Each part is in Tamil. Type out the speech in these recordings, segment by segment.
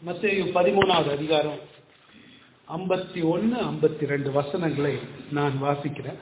மத்தேயு பதிமூணாவது அதிகாரம் ஐம்பத்தி ஒன்று ஐம்பத்தி ரெண்டு வசனங்களை நான் வாசிக்கிறேன்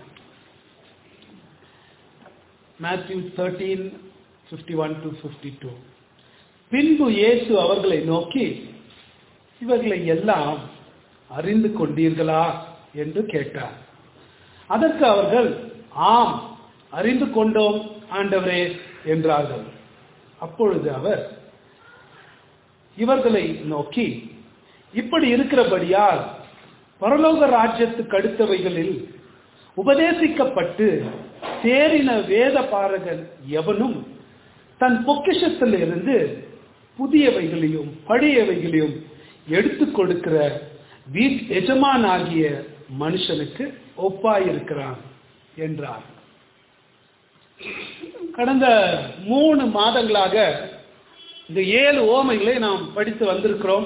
Matthew thirteen fifty one to fifty two பின்பு இயேசு அவர்களை நோக்கி இவர்களை எல்லாம் அறிந்து கொண்டீர்களா என்று கேட்டார் அதற்கு அவர்கள் ஆம் அறிந்து கொண்டோம் ஆண்டவரே என்றார்கள் அப்பொழுது அவர் இவர்களை நோக்கி இப்படி இருக்கிறபடியால் பரலோக ராஜ்யத்துக்கு அடுத்தவைகளில் உபதேசிக்கப்பட்டு தேறின வேத பாரகன் எவனும் தன் பொக்கிஷத்திலிருந்து புதியவைகளையும் பழையவைகளையும் எடுத்து கொடுக்கிற வீட் எஜமானாகிய மனுஷனுக்கு ஒப்பாயிருக்கிறான் என்றார் கடந்த மூணு மாதங்களாக இந்த ஏழு ஓமைகளை நாம் படித்து வந்திருக்கிறோம்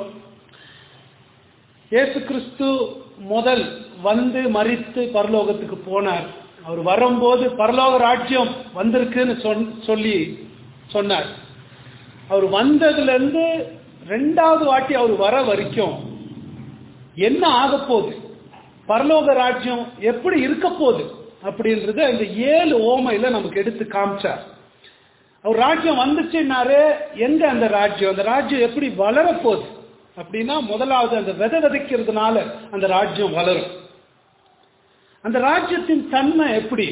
இயேசு கிறிஸ்து முதல் வந்து மறித்து பரலோகத்துக்கு போனார் அவர் வரும்போது பரலோக ராஜ்யம் வந்திருக்குன்னு சொல்லி சொன்னார் அவர் வந்ததுல இருந்து ரெண்டாவது வாட்டி அவர் வர வரைக்கும் என்ன ஆக போகுது பரலோக ராஜ்யம் எப்படி இருக்க போகுது அப்படின்றத இந்த ஏழு ஓமையில நமக்கு எடுத்து காமிச்சார் அவர் ராஜ்யம் வந்துச்சுன்னாரு எங்க அந்த ராஜ்யம் அந்த ராஜ்யம் எப்படி வளர போகுது அப்படின்னா முதலாவது அந்த விதை விதைக்கிறதுனால அந்த ராஜ்யம் வளரும் அந்த ராஜ்யத்தின் தன்மை எப்படி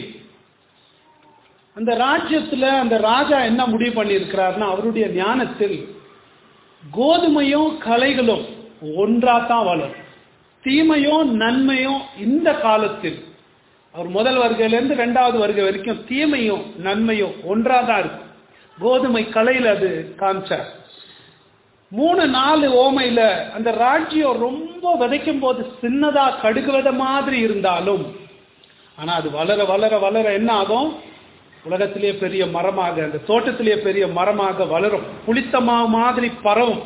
அந்த ராஜ்யத்துல அந்த ராஜா என்ன முடிவு பண்ணியிருக்கிறார்னா அவருடைய ஞானத்தில் கோதுமையும் கலைகளும் ஒன்றா தான் வளரும் தீமையும் நன்மையும் இந்த காலத்தில் அவர் முதல் வருகையிலேருந்து ரெண்டாவது வருகை வரைக்கும் தீமையும் நன்மையும் ஒன்றா தான் இருக்கும் கோதுமை கலையில் அது காமிச்சார் மூணு நாலு ஓமையில அந்த ராஜ்யம் ரொம்ப விதைக்கும் போது சின்னதா கடுகுவத மாதிரி இருந்தாலும் ஆனா அது வளர வளர வளர என்ன ஆகும் உலகத்திலேயே பெரிய மரமாக அந்த தோட்டத்திலேயே பெரிய மரமாக வளரும் புளித்தமா மாதிரி பரவும்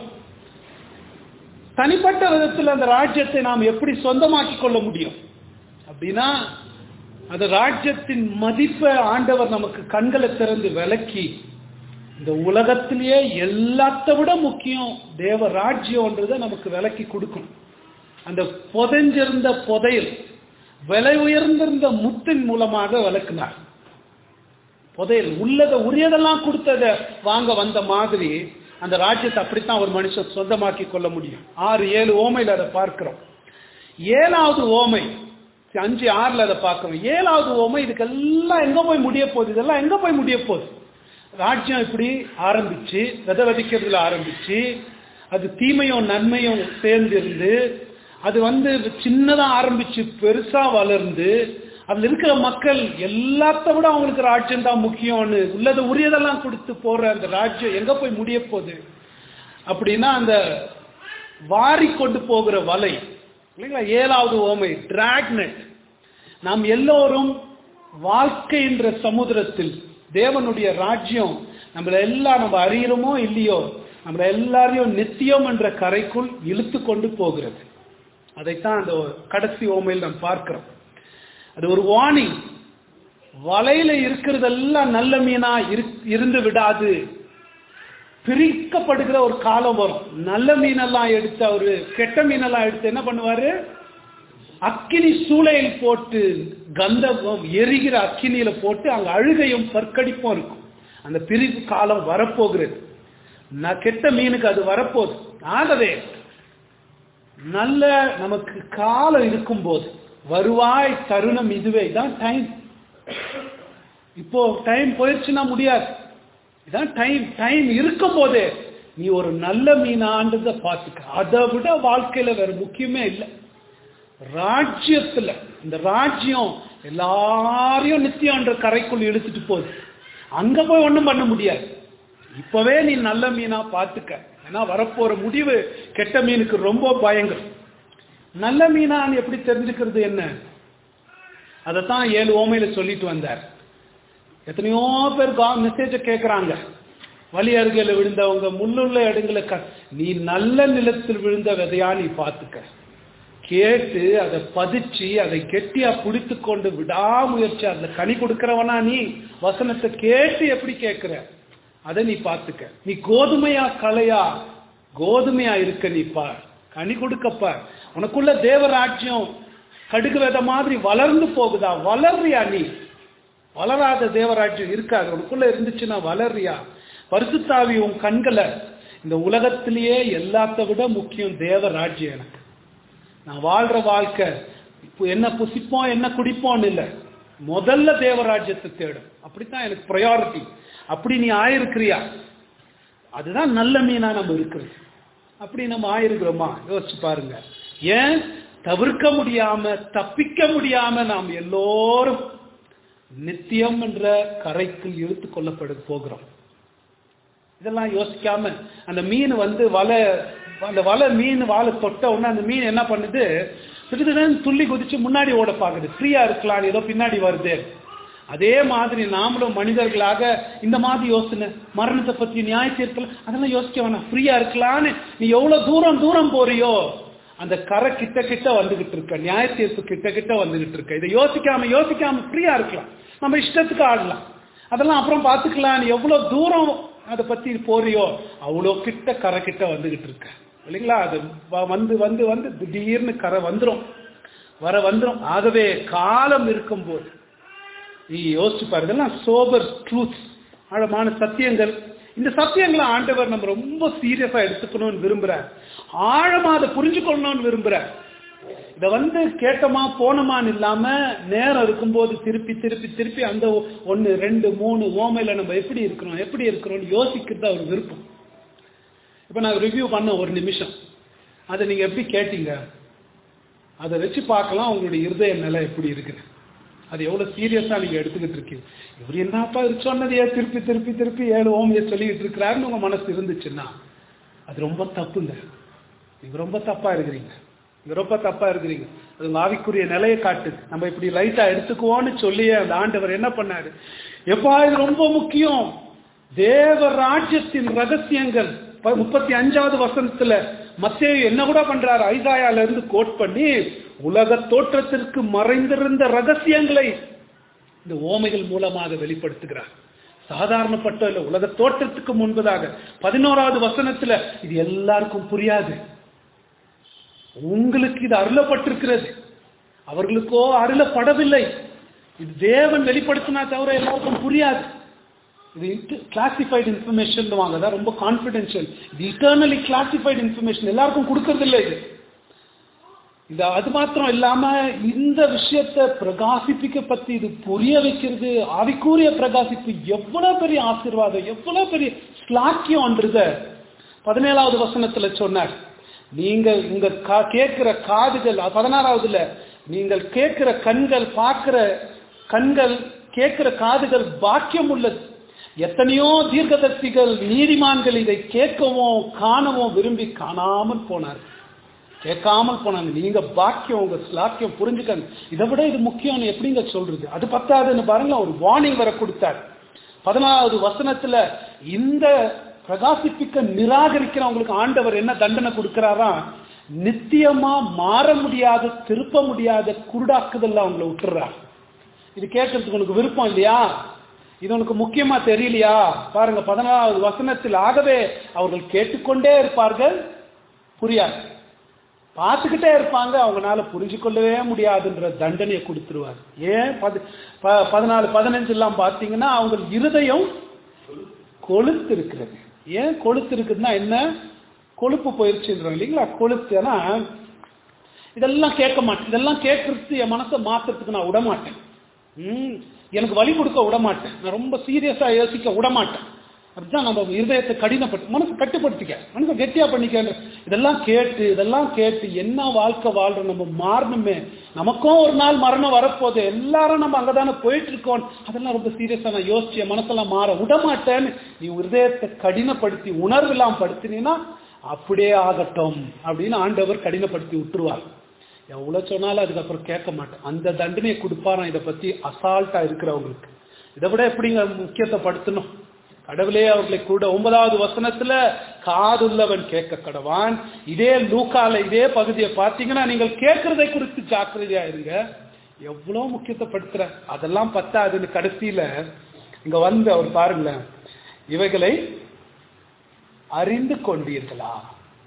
தனிப்பட்ட விதத்தில் அந்த ராஜ்யத்தை நாம் எப்படி சொந்தமாக்கி கொள்ள முடியும் அப்படின்னா அந்த ராஜ்யத்தின் மதிப்பை ஆண்டவர் நமக்கு கண்களை திறந்து விளக்கி இந்த உலகத்திலேயே எல்லாத்த விட முக்கியம் தேவ ராஜ்யம்ன்றதை நமக்கு விளக்கி கொடுக்கும் அந்த புதைஞ்சிருந்த புதையல் விலை உயர்ந்திருந்த முத்தின் மூலமாக விளக்குனார் புதையல் உள்ளதை உரியதெல்லாம் கொடுத்ததை வாங்க வந்த மாதிரி அந்த ராஜ்யத்தை அப்படித்தான் ஒரு மனுஷன் சொந்தமாக்கி கொள்ள முடியும் ஆறு ஏழு ஓமையில் அதை பார்க்கிறோம் ஏழாவது ஓமை அஞ்சு ஆறுல அதை பார்க்கிறோம் ஏழாவது ஓமை இதுக்கெல்லாம் எங்க போய் முடிய போகுது இதெல்லாம் எங்க போய் முடிய போகுது ராஜ்யம் இப்படி ஆரம்பிச்சு வித விதைக்கிறதுல ஆரம்பிச்சு அது தீமையும் நன்மையும் சேர்ந்திருந்து அது வந்து சின்னதா ஆரம்பிச்சு பெருசா வளர்ந்து அதுல இருக்கிற மக்கள் எல்லாத்த விட அவங்களுக்கு ராஜ்யம் தான் முக்கியம்னு உள்ளதை உரியதெல்லாம் கொடுத்து போற அந்த ராஜ்யம் எங்க போய் முடிய போகுது அப்படின்னா அந்த வாரி கொண்டு போகிற வலை இல்லைங்களா ஏழாவது ஓமை டிராக்னெட் நாம் எல்லோரும் வாழ்க்கைன்ற சமுதிரத்தில் தேவனுடைய ராஜ்யம் நம்மள எல்லாம் நம்ம அறிகிறோமோ இல்லையோ நம்மள எல்லாரையும் நித்தியம் என்ற கரைக்குள் இழுத்து கொண்டு போகிறது அதைத்தான் அந்த கடைசி ஓமையில் நாம் பார்க்கிறோம் அது ஒரு வார்னிங் வலையில இருக்கிறதெல்லாம் நல்ல மீனா இருந்து விடாது பிரிக்கப்படுகிற ஒரு காலம் வரும் நல்ல மீனெல்லாம் எடுத்து அவரு கெட்ட மீனெல்லாம் எடுத்து என்ன பண்ணுவாரு அக்கினி சூளையில் போட்டு கந்தகம் எரிகிற அக்கினியில போட்டு அங்க அழுகையும் பற்கடிப்பும் இருக்கும் அந்த பிரிவு காலம் வரப்போகிறது கெட்ட மீனுக்கு அது வரப்போகுது ஆகவே நல்ல நமக்கு காலம் இருக்கும்போது வருவாய் தருணம் இதுவே இதான் டைம் இப்போ டைம் போயிடுச்சுன்னா முடியாது இதான் டைம் டைம் இருக்கும் போதே நீ ஒரு நல்ல மீனான்றத பார்த்துக்க அதை விட வாழ்க்கையில வேற முக்கியமே இல்லை ராஜ்யத்துல இந்த ராஜ்யம் எல்லாரையும் நித்தியன்ற கரைக்குள் இழுத்துட்டு போகுது அங்க போய் ஒண்ணும் பண்ண முடியாது இப்பவே நீ நல்ல மீனா பார்த்துக்க ஏன்னா வரப்போற முடிவு கெட்ட மீனுக்கு ரொம்ப பயங்கரம் நல்ல மீனான்னு எப்படி தெரிஞ்சுக்கிறது என்ன அதைத்தான் ஏழு ஓமையில சொல்லிட்டு வந்தார் எத்தனையோ பேர் மெசேஜ கேட்கிறாங்க வழி அருகில விழுந்தவங்க முள்ளுள்ள இடங்களை நீ நல்ல நிலத்தில் விழுந்த விதையா நீ பார்த்துக்க கேட்டு அதை பதிச்சு அதை கெட்டியா பிடித்து கொண்டு விடாமுயற்சி அதுல கனி கொடுக்கிறவனா நீ வசனத்தை கேட்டு எப்படி கேட்கிற அதை நீ பார்த்துக்க நீ கோதுமையா கலையா கோதுமையா இருக்க நீ பார் கனி கொடுக்க பார் உனக்குள்ள தேவராஜ்யம் கடுகு வித மாதிரி வளர்ந்து போகுதா வளர்றியா நீ வளராத தேவராஜ்யம் இருக்காது உனக்குள்ள இருந்துச்சுன்னா வளர்றியா பரிசுத்தாவி உன் கண்களை இந்த உலகத்திலேயே எல்லாத்த விட முக்கியம் தேவராஜ்யம் எனக்கு நான் வாழ்ற வாழ்க்கை இப்போ என்ன புசிப்போம் என்ன குடிப்போம்னு இல்லை முதல்ல தேவராஜ்யத்தை தேடும் அப்படித்தான் எனக்கு ப்ரையாரிட்டி அப்படி நீ ஆயிருக்கிறியா அதுதான் நல்ல மீனா நம்ம இருக்கிறது அப்படி நம்ம ஆயிருக்கிறோமா யோசிச்சு பாருங்க ஏன் தவிர்க்க முடியாம தப்பிக்க முடியாம நாம் எல்லோரும் நித்தியம் என்ற கரைக்கு இழுத்து கொள்ளப்பட போகிறோம் இதெல்லாம் யோசிக்காம அந்த மீன் வந்து வலை அந்த வலை மீன் வாழை தொட்ட உடனே அந்த மீன் என்ன பண்ணுது திடீர்னு துள்ளி குதிச்சு முன்னாடி ஓட பாக்குது ஃப்ரீயா இருக்கலாம் ஏதோ பின்னாடி வருது அதே மாதிரி நாமளும் மனிதர்களாக இந்த மாதிரி யோசனை மரணத்தை பத்தி நியாய தீர்க்கல அதெல்லாம் யோசிக்க வேணாம் ஃப்ரீயா இருக்கலான்னு நீ எவ்வளவு தூரம் தூரம் போறியோ அந்த கரை கிட்ட கிட்ட வந்துகிட்டு இருக்க நியாய தீர்ப்பு கிட்ட கிட்ட வந்துகிட்டு இருக்க இதை யோசிக்காம யோசிக்காம ஃப்ரீயா இருக்கலாம் நம்ம இஷ்டத்துக்கு ஆடலாம் அதெல்லாம் அப்புறம் பாத்துக்கலாம் நீ எவ்வளவு தூரம் அதை பத்தி போறியோ அவ்வளோ கிட்ட கரை கிட்ட வந்துகிட்டு இருக்க இல்லைங்களா அது வ- வந்து வந்து வந்து திடீர்னு கரை வந்துரும் வர வந்துரும் ஆகவே காலம் இருக்கும்போது நீ யோசிச்சு பாரு இதெல்லாம் சோபர் ட்ரூத் ஆழமான சத்தியங்கள் இந்த சத்தியங்களை ஆண்டவர் நம்ம ரொம்ப சீரியஸா எடுத்துக்கணும்னு விரும்புறார் ஆழமா அதை புரிஞ்சுக்கொள்ளணும்னு விரும்புறார் இத வந்து கேட்டோமா போனோமான்னு இல்லாம நேரம் இருக்கும்போது திருப்பி திருப்பி திருப்பி அந்த ஒன்னு ரெண்டு மூணு ஓமையில நம்ம எப்படி இருக்கிறோம் எப்படி இருக்கிறோம்னு யோசிக்கிறது அவர் விருப்பம் இப்ப நான் ரிவ்யூ பண்ண ஒரு நிமிஷம் அதை நீங்க எப்படி கேட்டீங்க அதை வச்சு பார்க்கலாம் உங்களுடைய இருதய நிலை எப்படி இருக்குது அது எவ்வளவு சீரியஸா நீங்க எடுத்துக்கிட்டு இருக்கீங்க இவர் என்னப்பா இது சொன்னதையே திருப்பி திருப்பி திருப்பி ஏழு ஓமையை சொல்லிட்டு இருக்கிறாருன்னு உங்க மனசு இருந்துச்சுன்னா அது ரொம்ப தப்புங்க நீங்க ரொம்ப தப்பா இருக்கிறீங்க நீங்க ரொம்ப தப்பா இருக்கிறீங்க அது உங்க ஆவிக்குரிய நிலையை காட்டு நம்ம இப்படி ரைட்டா எடுத்துக்குவோம்னு சொல்லியே அந்த ஆண்டவர் என்ன பண்ணாரு எப்பா இது ரொம்ப முக்கியம் தேவ ராஜ்யத்தின் ரகசியங்கள் ப- முப்பத்தி அஞ்சாவது வசனத்துல மத்தேயு என்ன கூட பண்றாரு ஐசாயால இருந்து கோட் பண்ணி உலக தோற்றத்திற்கு மறைந்திருந்த ரகசியங்களை இந்த ஓமைகள் மூலமாக வெளிப்படுத்துகிறார் சாதாரணப்பட்ட இல்ல உலக தோற்றத்துக்கு முன்பதாக பதினோராவது வசனத்துல இது எல்லாருக்கும் புரியாது உங்களுக்கு இது அருளப்பட்டிருக்கிறது அவர்களுக்கோ அருளப்படவில்லை இது தேவன் வெளிப்படுத்தினா தவிர எல்லாருக்கும் புரியாது இது கிளாசிஃபைடு இன்ஃபர்மேஷன் வாங்க அதான் ரொம்ப கான்ஃபிடென்ஷியல் இது இட்டர்னலி கிளாசிஃபைடு இன்ஃபர்மேஷன் எல்லாருக்கும் கொடுக்கறது இல்லை இது இது அது மாத்திரம் இல்லாம இந்த விஷயத்தை பிரகாசிப்பிக்க பத்தி இது புரிய வைக்கிறது ஆவிக்கூறிய பிரகாசிப்பு எவ்வளவு பெரிய ஆசீர்வாதம் எவ்வளவு பெரிய ஸ்லாக்கியம்ன்றத பதினேழாவது வசனத்துல சொன்னார் நீங்க உங்க கா- கேட்கிற காதுகள் பதினாறாவதுல நீங்கள் கேட்கிற கண்கள் பார்க்கிற கண்கள் கேட்கிற காதுகள் பாக்கியம் உள்ளது எத்தனையோ தீர்க்கதர்சிகள் நீதிமான்கள் இதை கேட்கவும் காணவும் விரும்பி காணாமல் போனார் கேட்காமல் போனாங்க நீங்க பாக்கியம் உங்க ஸ்லாக்கியம் புரிஞ்சுக்கங்க இதை விட இது முக்கியம்னு எப்படிங்க சொல்றது அது பத்தாதுன்னு பாருங்க ஒரு வார்னிங் வர கொடுத்தார் பதினாலாவது வசனத்துல இந்த பிரகாசிப்பிக்க நிராகரிக்கிறவங்களுக்கு ஆண்டவர் என்ன தண்டனை கொடுக்கிறாரா நித்தியமா மாற முடியாத திருப்ப முடியாத குருடாக்குதல்ல அவங்கள விட்டுறார் இது கேட்கறதுக்கு உனக்கு விருப்பம் இல்லையா இது உனக்கு முக்கியமா தெரியலையா பாருங்க பதினாலாவது வசனத்தில் ஆகவே அவர்கள் கேட்டுக்கொண்டே இருப்பார்கள் புரியாது பார்த்துக்கிட்டே இருப்பாங்க அவங்களால புரிஞ்சு கொள்ளவே முடியாதுன்ற தண்டனையை கொடுத்துருவார் ஏன் பதி ப- பதினாலு பதினஞ்சு எல்லாம் பார்த்தீங்கன்னா அவங்க இருதயம் கொழுத்து இருக்கிறது ஏன் கொழுத்து இருக்குதுன்னா என்ன கொழுப்பு போயிருச்சுன்றோம் இல்லைங்களா கொழுத்து ஏன்னா இதெல்லாம் கேட்க மாட்டேன் இதெல்லாம் கேட்கறது என் மனசை மாத்துறதுக்கு நான் விட மாட்டேன் ம், எனக்கு வழி கொடுக்க விட மாட்டேன் நான் ரொம்ப சீரியஸா யோசிக்க விட மாட்டேன் அப்படிதான் நம்ம இருதயத்தை கடினப்பட்டு மனசை கட்டுப்படுத்திக்க மனசை கெட்டியா பண்ணிக்க இதெல்லாம் கேட்டு இதெல்லாம் கேட்டு என்ன வாழ்க்கை வாழ்றோம் நம்ம மாறணுமே நமக்கும் ஒரு நாள் மரணம் வரப்போகுது எல்லாரும் நம்ம அங்கதானே போயிட்டு இருக்கோம் அதெல்லாம் ரொம்ப சீரியஸா நான் யோசிச்சு என் மனசெல்லாம் மாற விட மாட்டேன்னு நீ இருதயத்தை கடினப்படுத்தி உணர்வெல்லாம் படுத்தினீன்னா அப்படியே ஆகட்டும் அப்படின்னு ஆண்டவர் கடினப்படுத்தி விட்டுருவார் எவ்வளவு சொன்னாலும் அதுக்கப்புறம் கேட்க மாட்டேன் அந்த தண்டனையை கொடுப்பாராம் இதை பத்தி அசால்ட்டா இருக்கிறவங்களுக்கு இதை விட எப்படிங்க முக்கியத்தைப்படுத்தணும் கடவுளே அவர்களை கூட ஒன்பதாவது வசனத்துல காதுள்ளவன் கேட்க கடவான் இதே லூக்கால இதே பகுதியை பார்த்தீங்கன்னா நீங்கள் கேட்கறதை குறித்து ஜாக்கிரதையா இருங்க எவ்வளவு முக்கியத்தைப்படுத்துற அதெல்லாம் பத்தாதுன்னு கடைசியில இங்க வந்து அவர் பாருங்களேன் இவைகளை அறிந்து கொண்டீர்களா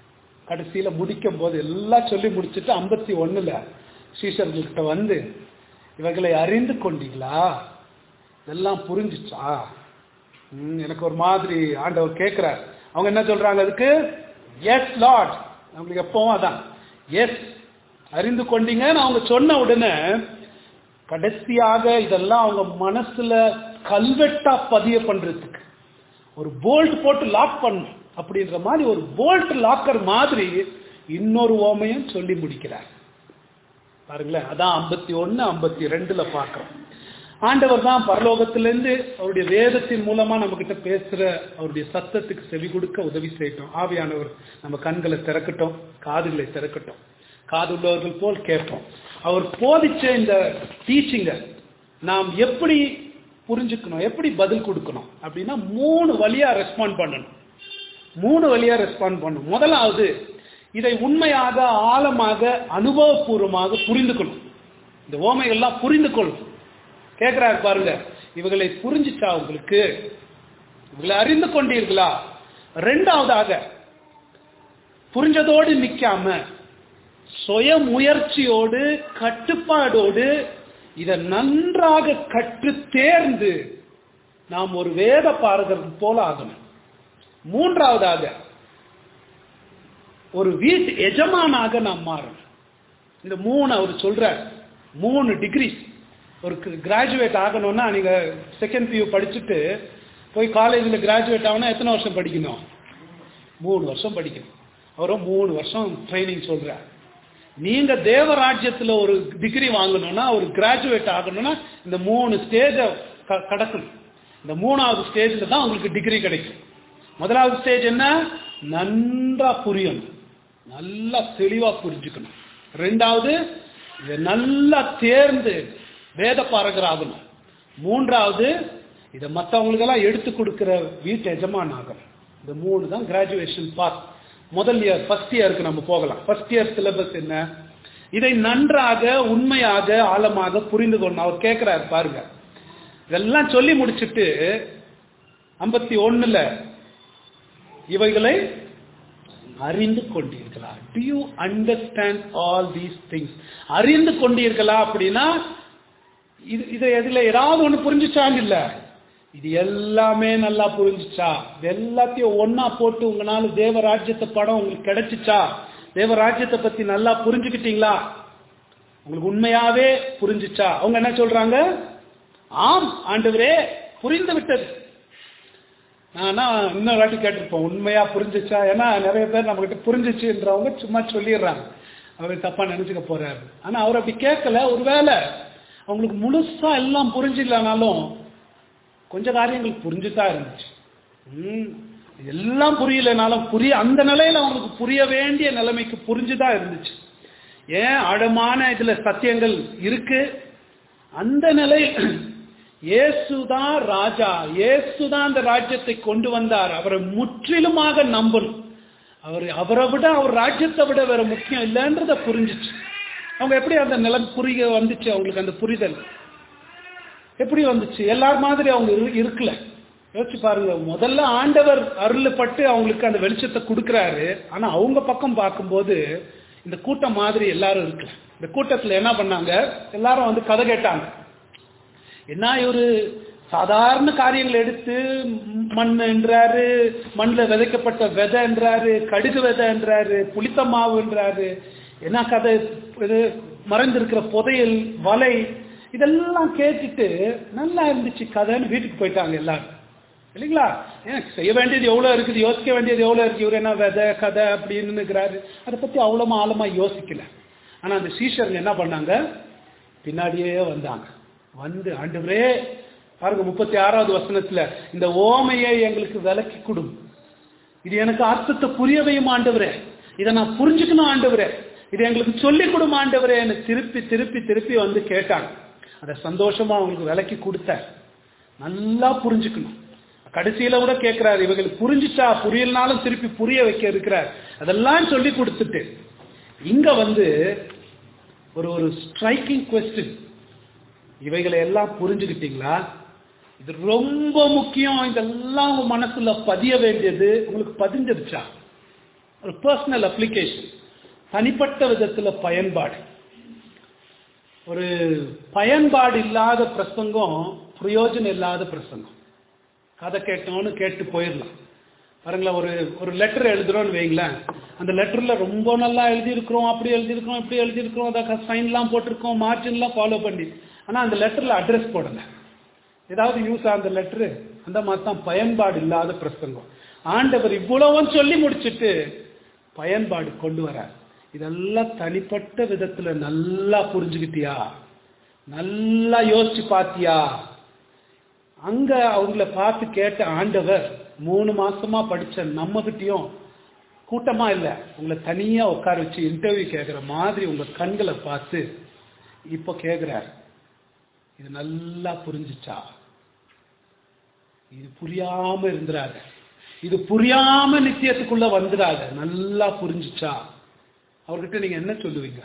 கடைசியில முடிக்கும் போது எல்லாம் சொல்லி முடிச்சுட்டு ஐம்பத்தி ஒண்ணுல சீஷர்கள்கிட்ட வந்து இவர்களை அறிந்து கொண்டீங்களா இதெல்லாம் புரிஞ்சுச்சா ம், எனக்கு ஒரு மாதிரி ஆண்டவர் கேட்கிறார் அவங்க என்ன சொல்றாங்க அதுக்கு எஸ் லார்ட் அவங்களுக்கு எப்பவும் அதான் எஸ் அறிந்து கொண்டீங்கன்னு அவங்க சொன்ன உடனே கடைசியாக இதெல்லாம் அவங்க மனசுல கல்வெட்டா பதிய பண்றதுக்கு ஒரு போல்ட் போட்டு லாக் பண்ணும் அப்படின்ற மாதிரி ஒரு போல்ட் லாக்கர் மாதிரி இன்னொரு ஓமையும் சொல்லி முடிக்கிறார் பாருங்களேன் அதான் ஐம்பத்தி ஒன்னு ஐம்பத்தி ரெண்டுல பார்க்கிறோம் ஆண்டவர் தான் பரலோகத்திலிருந்து அவருடைய வேதத்தின் மூலமா நம்ம கிட்ட பேசுற அவருடைய சத்தத்துக்கு செவி கொடுக்க உதவி செய்யட்டும் ஆவியானவர் நம்ம கண்களை திறக்கட்டும் காதுகளை திறக்கட்டும் காது உள்ளவர்கள் போல் கேட்போம் அவர் போதிச்ச இந்த டீச்சிங்க நாம் எப்படி புரிஞ்சுக்கணும் எப்படி பதில் கொடுக்கணும் அப்படின்னா மூணு வழியா ரெஸ்பாண்ட் பண்ணணும் மூணு வழியா ரெஸ்பாண்ட் பண்ணணும் முதலாவது இதை உண்மையாக ஆழமாக அனுபவபூர்வமாக புரிந்துக்கணும் இந்த ஓமைகள்லாம் புரிந்து கொள்ளும் கேட்கிறாரு பாருங்க இவங்களை புரிஞ்சுச்சா உங்களுக்கு இவங்களை அறிந்து கொண்டீர்களா ரெண்டாவதாக புரிஞ்சதோடு நிக்காம சுய முயற்சியோடு கட்டுப்பாடோடு இதை நன்றாக கற்று தேர்ந்து நாம் ஒரு வேத பாரகர்கள் போல ஆகணும் மூன்றாவதாக ஒரு வீட்டு எஜமானாக நாம் மாறணும் இந்த மூணு அவர் சொல்ற மூணு டிகிரி ஒரு கிராஜுவேட் ஆகணும்னா நீங்க செகண்ட் பியூ படிச்சுட்டு போய் காலேஜில் கிராஜுவேட் ஆகணும் எத்தனை வருஷம் படிக்கணும் மூணு வருஷம் படிக்கணும் அவரும் மூணு வருஷம் ட்ரைனிங் சொல்றார் நீங்க தேவராஜ்யத்துல ஒரு டிகிரி வாங்கணும்னா ஒரு கிராஜுவேட் ஆகணும்னா இந்த மூணு ஸ்டேஜ கடக்கணும் இந்த மூணாவது ஸ்டேஜ்ல தான் உங்களுக்கு டிகிரி கிடைக்கும் முதலாவது ஸ்டேஜ் என்ன நன்றா புரியணும் நல்லா தெளிவா புரிஞ்சுக்கணும் ரெண்டாவது இதை நல்லா தேர்ந்து வேத பாரகர் ஆகணும் மூன்றாவது இதை மற்றவங்களுக்கெல்லாம் எடுத்து கொடுக்கிற வீட்டு எஜமான் ஆகணும் இந்த மூணு தான் கிராஜுவேஷன் பாத் முதல் இயர் ஃபர்ஸ்ட் இயருக்கு நம்ம போகலாம் ஃபர்ஸ்ட் இயர் சிலபஸ் என்ன இதை நன்றாக உண்மையாக ஆழமாக புரிந்து கொள்ளணும் அவர் கேட்கிறாரு பாருங்க இதெல்லாம் சொல்லி முடிச்சுட்டு ஐம்பத்தி ஒண்ணுல இவைகளை அறிந்து கொண்டீர்களா do you understand all these things அறிந்து கொண்டீர்களா அப்படின்னா இது இதை எதுல ஏதாவது ஒண்ணு புரிஞ்சுச்சான்னு இல்ல இது எல்லாமே நல்லா புரிஞ்சுச்சா இது எல்லாத்தையும் ஒன்னா போட்டு உங்களால தேவராஜ்யத்தை படம் உங்களுக்கு கிடைச்சிச்சா தேவராஜ்யத்தை பத்தி நல்லா புரிஞ்சுக்கிட்டீங்களா உங்களுக்கு உண்மையாவே புரிஞ்சுச்சா அவங்க என்ன சொல்றாங்க ஆம் ஆண்டவரே புரிந்து விட்டது ஆனா இன்னொரு வாட்டி கேட்டிருப்போம் உண்மையா புரிஞ்சுச்சா ஏன்னா நிறைய பேர் நம்ம கிட்ட புரிஞ்சிச்சுன்றவங்க சும்மா சொல்லிடுறாங்க அவர் தப்பா நினைச்சுக்க போறாரு ஆனா அவர் அப்படி கேட்கல ஒருவேளை அவங்களுக்கு முழுசா எல்லாம் புரிஞ்சிடலனாலும் கொஞ்ச காரியங்கள் புரிஞ்சுதான் இருந்துச்சு ம், எல்லாம் புரியலனாலும் புரிய அந்த நிலையில அவங்களுக்கு புரிய வேண்டிய நிலைமைக்கு புரிஞ்சுதான் இருந்துச்சு ஏன் ஆழமான இதுல சத்தியங்கள் இருக்கு அந்த நிலையில் இயேசுதான் ராஜா இயேசுதான் அந்த ராஜ்யத்தை கொண்டு வந்தார் அவரை முற்றிலுமாக நம்பணும் அவர் அவரை விட அவர் ராஜ்யத்தை விட வேற முக்கியம் இல்லைன்றத புரிஞ்சுச்சு அவங்க எப்படி அந்த நிலம் புரிய வந்துச்சு அவங்களுக்கு அந்த புரிதல் எப்படி வந்துச்சு எல்லார் மாதிரி அவங்க இரு- இருக்கல யோசிச்சு பாருங்க முதல்ல ஆண்டவர் அருள்பட்டு அவங்களுக்கு அந்த வெளிச்சத்தை கொடுக்கறாரு ஆனா அவங்க பக்கம் பார்க்கும்போது இந்த கூட்டம் மாதிரி எல்லாரும் இருக்கல இந்த கூட்டத்துல என்ன பண்ணாங்க எல்லாரும் வந்து கதை கேட்டாங்க என்ன இவரு சாதாரண காரியங்களை எடுத்து மண்ணுன்றாரு மண்ணில் விதைக்கப்பட்ட விதைன்றாரு கடுகு விதைன்றாரு புளித்த மாவுன்றாரு என்ன கதை இது மறைந்திருக்கிற புதையல் வலை இதெல்லாம் கேட்டுட்டு நல்லா இருந்துச்சு கதைன்னு வீட்டுக்கு போயிட்டாங்க எல்லாரும் இல்லைங்களா ஏன் செய்ய வேண்டியது எவ்வளவு இருக்குது யோசிக்க வேண்டியது எவ்வளவு இருக்கு இவர் என்ன விதை கதை அப்படின்னுங்கிறாரு அதை பத்தி அவ்வளவு ஆழமா யோசிக்கல ஆனா அந்த சீஷருங்க என்ன பண்ணாங்க பின்னாடியே வந்தாங்க வந்து ஆண்டவரே பாருங்க முப்பத்தி ஆறாவது வசனத்துல இந்த ஓமையை எங்களுக்கு விலக்கி கொடும் இது எனக்கு அர்த்தத்தை புரியவையும் ஆண்டவரே இதை நான் புரிஞ்சுக்கணும் ஆண்டவரே இது எங்களுக்கு சொல்லிக் கொடுமா ஆண்டவரே எனக்கு திருப்பி திருப்பி திருப்பி வந்து கேட்டாங்க அதை சந்தோஷமா அவங்களுக்கு விலக்கி கொடுத்தார் நல்லா புரிஞ்சுக்கணும் கடைசியில கூட கேட்கிறார் இவங்களுக்கு புரிஞ்சுச்சா புரியலனாலும் திருப்பி புரிய வைக்க இருக்கிறார் அதெல்லாம் சொல்லி கொடுத்துட்டு இங்க வந்து ஒரு ஒரு ஸ்ட்ரைக்கிங் கொஸ்டின் இவைகளை எல்லாம் புரிஞ்சுக்கிட்டீங்களா இது ரொம்ப முக்கியம் இதெல்லாம் உங்க மனசுல பதிய வேண்டியது உங்களுக்கு பதிஞ்சிருச்சா ஒரு பர்சனல் அப்ளிகேஷன் தனிப்பட்ட விதத்துல பயன்பாடு ஒரு பயன்பாடு இல்லாத பிரசங்கம் பிரயோஜனம் இல்லாத பிரசங்கம் கதை கேட்டோன்னு கேட்டு போயிடலாம் பாருங்களேன் ஒரு ஒரு லெட்டர் எழுதுறோம்னு வைங்களேன் அந்த லெட்டர்ல ரொம்ப நல்லா எழுதியிருக்கிறோம் அப்படி எழுதியிருக்கிறோம் இப்படி எழுதியிருக்கிறோம் அதை சைன்லாம் போட்டிருக்கோம் மார்ஜின்லாம் ஃபாலோ பண்ணி ஆனா அந்த லெட்டர்ல அட்ரஸ் போடல ஏதாவது யூஸ் அந்த லெட்டரு அந்த மாதிரி தான் பயன்பாடு இல்லாத பிரசங்கம் ஆண்டவர் இவ்வளவும் சொல்லி முடிச்சிட்டு பயன்பாடு கொண்டு வரார் இதெல்லாம் தனிப்பட்ட விதத்துல நல்லா புரிஞ்சுக்கிட்டியா நல்லா யோசிச்சு பாத்தியா அங்க அவங்கள பார்த்து கேட்ட ஆண்டவர் மூணு மாசமா படிச்ச நம்ம கிட்டயும் கூட்டமா இல்ல உங்களை தனியா உட்கார வச்சு இன்டர்வியூ கேட்கிற மாதிரி உங்க கண்களை பார்த்து இப்ப கேக்குறார் இது நல்லா புரிஞ்சுச்சா இது புரியாம இருந்துராத இது புரியாம நித்தியத்துக்குள்ள வந்துடாத நல்லா புரிஞ்சுச்சா அவர்கிட்ட நீங்க என்ன சொல்லுவீங்க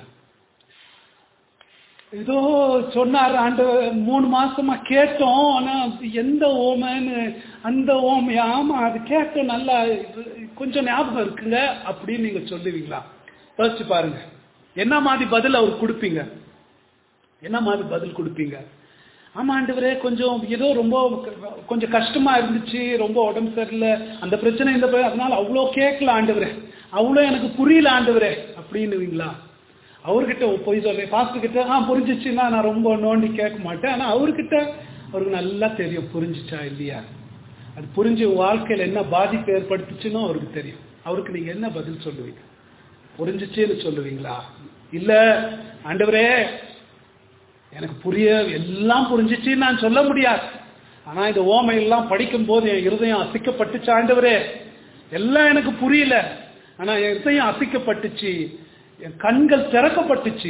ஏதோ சொன்னார் ஆண்டு மூணு மாசமா கேட்டோம் ஆனா எந்த ஓமைன்னு அந்த ஓமை ஆமா அது கேட்டோம் நல்லா கொஞ்சம் ஞாபகம் இருக்குங்க அப்படின்னு நீங்க சொல்லுவீங்களா யோசிச்சு பாருங்க என்ன மாதிரி பதில் அவர் கொடுப்பீங்க என்ன மாதிரி பதில் கொடுப்பீங்க ஆமா ஆண்டவரே கொஞ்சம் ஏதோ ரொம்ப கொஞ்சம் கஷ்டமா இருந்துச்சு ரொம்ப உடம்பு சரியில்லை அந்த பிரச்சனை இந்த பிர- அதனால அவ்வளோ கேட்கல ஆண்டவரே அவ்வளோ எனக்கு புரியல ஆண்டவரே அப்படின்னுவீங்களா அவர்கிட்ட போய் சொல்றேன் பாஸ்டர் கிட்ட ஆ புரிஞ்சிச்சுன்னா நான் ரொம்ப நோண்டி கேட்க மாட்டேன் ஆனா அவர்கிட்ட அவருக்கு நல்லா தெரியும் புரிஞ்சிச்சா இல்லையா அது புரிஞ்சு உன் வாழ்க்கையில என்ன பாதிப்பு ஏற்படுத்துச்சுன்னு அவருக்கு தெரியும் அவருக்கு நீங்க என்ன பதில் சொல்லுவீங்க புரிஞ்சிச்சுன்னு சொல்லுவீங்களா இல்ல ஆண்டவரே எனக்கு புரிய எல்லாம் புரிஞ்சிச்சுன்னு நான் சொல்ல முடியாது ஆனா இந்த ஓமை எல்லாம் படிக்கும் போது என் இருதயம் அசிக்கப்பட்டுச்சு ஆண்டவரே எல்லாம் எனக்கு புரியல ஆனா என் இருதயம் அசிக்கப்பட்டுச்சு என் கண்கள் திறக்கப்பட்டுச்சு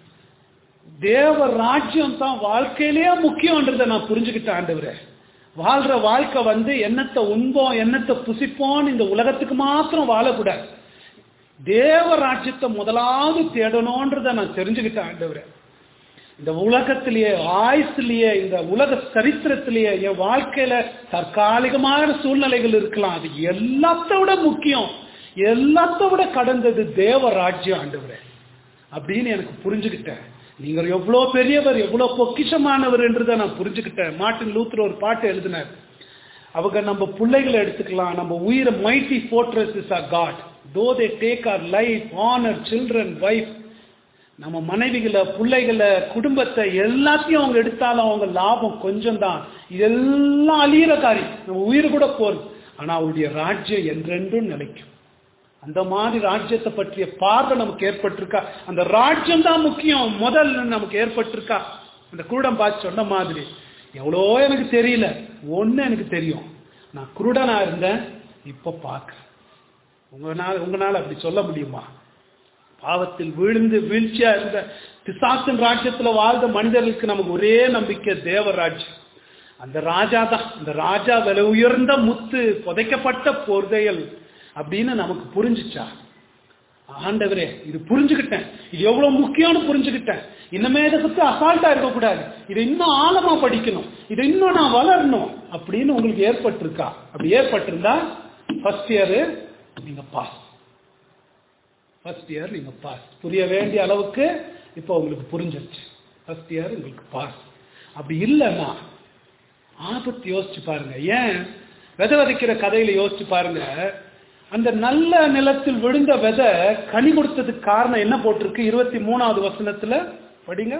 தேவ ராஜ்யம் தான் வாழ்க்கையிலேயே முக்கியன்றதை நான் புரிஞ்சுக்கிட்டேன் ஆண்டவரே வாழ்ற வாழ்க்கை வந்து என்னத்தை உண்போம் என்னத்தை புசிப்போம்னு இந்த உலகத்துக்கு மாத்திரம் வாழக்கூடாது தேவ ராஜ்யத்தை முதலாவது தேடணும்ன்றதை நான் தெரிஞ்சுக்கிட்டேன் ஆண்டவரே இந்த உலகத்திலேயே ஆயுசிலேயே இந்த உலக சரித்திரத்திலேயே என் வாழ்க்கையில தற்காலிகமான சூழ்நிலைகள் இருக்கலாம் அது எல்லாத்த விட முக்கியம் எல்லாத்த விட கடந்தது தேவ ராஜ்யம் ஆண்டவரே அப்படின்னு எனக்கு புரிஞ்சுக்கிட்டேன் நீங்க எவ்வளவு பெரியவர் எவ்வளவு பொக்கிஷமானவர் என்றதை நான் புரிஞ்சுக்கிட்டேன் மார்ட்டின் லூத்தர் ஒரு பாட்டு எழுதினார் அவங்க நம்ம பிள்ளைகளை எடுத்துக்கலாம் நம்ம உயிரை mighty fortress is our God though they take our life honour children wife நம்ம மனைவிகளை பிள்ளைகளை குடும்பத்தை எல்லாத்தையும் அவங்க எடுத்தாலும் அவங்க லாபம் கொஞ்சம் தான் இதெல்லாம் அழியிற காரியம் நம்ம உயிர் கூட போறது ஆனா அவருடைய ராஜ்யம் என்றென்றும் நிலைக்கும் அந்த மாதிரி ராஜ்யத்தை பற்றிய பார்வை நமக்கு ஏற்பட்டிருக்கா அந்த ராஜ்யம் தான் முக்கியம் முதல் நமக்கு ஏற்பட்டிருக்கா அந்த குருடன் பார்த்து சொன்ன மாதிரி எவ்வளோ எனக்கு தெரியல ஒண்ணு எனக்கு தெரியும் நான் குருடனா இருந்தேன் இப்ப பார்க்கிறேன் உங்களால உங்களால அப்படி சொல்ல முடியுமா பாவத்தில் விழுந்து வீழ்ச்சியா இருந்த பிசாசின் ராஜ்யத்துல வாழ்ந்த மனிதர்களுக்கு நமக்கு ஒரே நம்பிக்கை தேவ ராஜ்யம் அந்த ராஜா தான் அந்த ராஜா விலை உயர்ந்த முத்து புதைக்கப்பட்ட பொருதையல் அப்படின்னு நமக்கு புரிஞ்சுச்சா ஆண்டவரே இது புரிஞ்சுக்கிட்டேன் இது எவ்வளவு முக்கியம்னு புரிஞ்சுக்கிட்டேன் இன்னமே இதை பத்தி அசால்ட்டா இருக்கக்கூடாது இதை இன்னும் ஆழமா படிக்கணும் இதை இன்னும் நான் வளரணும் அப்படின்னு உங்களுக்கு ஏற்பட்டிருக்கா அப்படி ஏற்பட்டிருந்தா ஃபர்ஸ்ட் இயர் நீங்க பாஸ் ஃபர்ஸ்ட் இயர் நீங்க பாஸ் புரிய வேண்டிய அளவுக்கு இப்போ உங்களுக்கு புரிஞ்சிருச்சு ஃபர்ஸ்ட் இயர் உங்களுக்கு பாஸ் அப்படி இல்லைன்னா ஆபத்து யோசிச்சு பாருங்க ஏன் விதை விதைக்கிற கதையில யோசிச்சு பாருங்க அந்த நல்ல நிலத்தில் விழுந்த விதை கனி கொடுத்ததுக்கு காரணம் என்ன போட்டிருக்கு இருபத்தி மூணாவது வசனத்துல படிங்க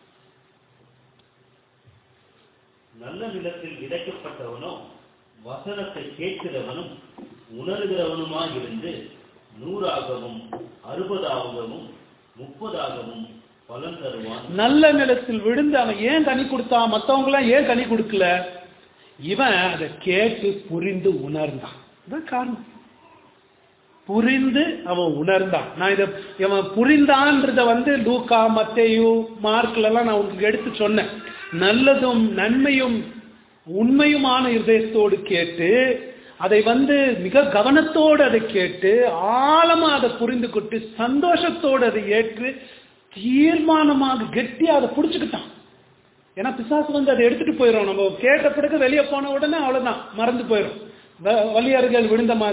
நல்ல நிலத்தில் விதைக்கப்பட்டவனோ வசனத்தை கேட்கிறவனும் உணர்கிறவனுமாய் இருந்து நூறாகவும் அறுபதாகவும் முப்பதாகவும் பலன் தருவான் நல்ல நிலத்தில் விழுந்து அவன் ஏன் கனி கொடுத்தான் மத்தவங்க எல்லாம் ஏன் கனி கொடுக்கல இவன் அதை கேட்டு புரிந்து உணர்ந்தான் அதான் காரணம் புரிந்து அவன் உணர்ந்தான் நான் இதை இவன் புரிந்தான்றத வந்து லூக்கா மத்தேயு மார்க்ல எல்லாம் நான் உங்களுக்கு எடுத்து சொன்னேன் நல்லதும் நன்மையும் உண்மையுமான இதயத்தோடு கேட்டு அதை வந்து மிக கவனத்தோடு அதை கேட்டு ஆழமா அதை புரிந்து கொண்டு சந்தோஷத்தோடு அதை ஏற்று தீர்மானமாக கெட்டியா அதை புடிச்சுக்கிட்டான் ஏன்னா பிசாசு வந்து அதை எடுத்துட்டு போயிடும் நம்ம கேட்ட பிறகு வெளியே போன உடனே அவ்வளவுதான் மறந்து போயிடும் வ- வலியர்கள் விழுந்த மாதிரி